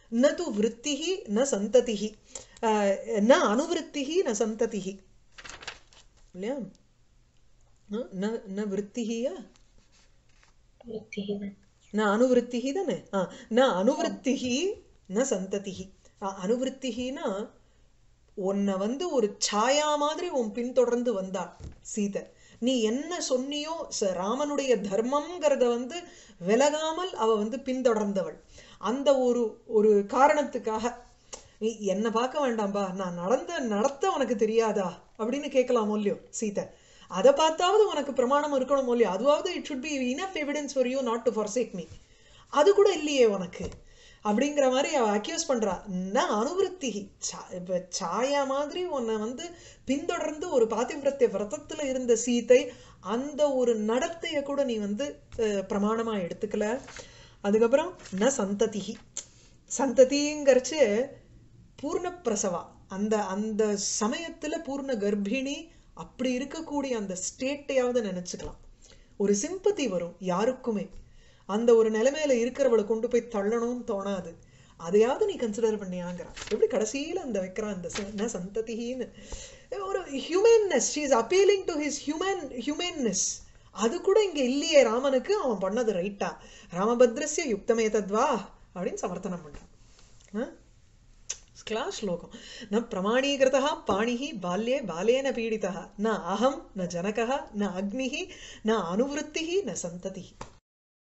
ந து விற்த்திஹி ந சந்ததிஹி அஹ், ந அனுவிருத்திஹி ந சந்ததிஹி இல்லையா அஹ், ந ந விற்த்திஹியா वृत्तिः न अनुवृत्तिः தானே ஆ ந அனுவருத்திः ந சந்ததிः ஆ, அனுவருத்திஹினா உன்னை வந்து ஒரு சாயா மாதிரி உன் பின்தொடர்ந்து வந்தா சீதை நீ என்ன சொன்னியோ ச- ராமனுடைய தர்மம்ங்கிறத வந்து விலகாமல் அவ வந்து பின்தொடர்ந்தவள் அந்த ஒரு ஒரு காரணத்துக்காக நீ என்னை பார்க்க வேண்டாம்பா நான் நடந்த நடத்த உனக்கு தெரியாதா அப்படின்னு கேட்கலாமோ இல்லையோ சீதை அதை பார்த்தாவது உனக்கு பிரமாணம் இருக்கணும் இல்லையோ அதுவாவது it should be enough evidence for you not to forsake me அது கூட இல்லையே உனக்கு அப்படிங்கிற மாதிரி அவ அக்யூஸ் பண்றா நான் அனுவருத்தி இப்ப சாயா மாதிரி உன்னை வந்து பின்தொடர்ந்து ஒரு பாதிவிரத்திய விரதத்துல இருந்த சீதை அந்த ஒரு நடத்தைய கூட நீ வந்து அஹ், பிரமாணமா எடுத்துக்கல அதுக்கப்புறம் ந சந்ததிஹி சந்ததிங்கிறச்சு பூர்ண பிரசவா அந்த அந்த சமயத்துல பூர்ண கர்ப்பிணி அப்படி இருக்கக்கூடிய அந்த ஸ்டேட்டையாவது நினைச்சுக்கலாம் ஒரு சிம்பத்தி வரும் யாருக்குமே அந்த ஒரு நிலைமையில இருக்கிறவளை கொண்டு போய் தள்ளணும்னு தோணாது அதையாவது நீ கன்சிடர் பண்ணியாங்கிறான் எப்படி கடைசியில அந்த வைக்கிறான் அந்த ச- என்ன சந்ததின்னு ஒரு humanness she is appealing to his human humanness அது கூட இங்க இல்லையே ராமனுக்கு அவன் பண்ணது ரைட்டா ராமபத்ரஸ்ய யுக்தமே தத்வா அப்படின்னு சமர்த்தனம் பண்றான் क्लास् श्लोकं न प्रमाणीकृतः पाणिः बाल्ये बालेन पीडितः न अहं न जनकः न अग्निः न अनुवृत्तिः न सन्ततिः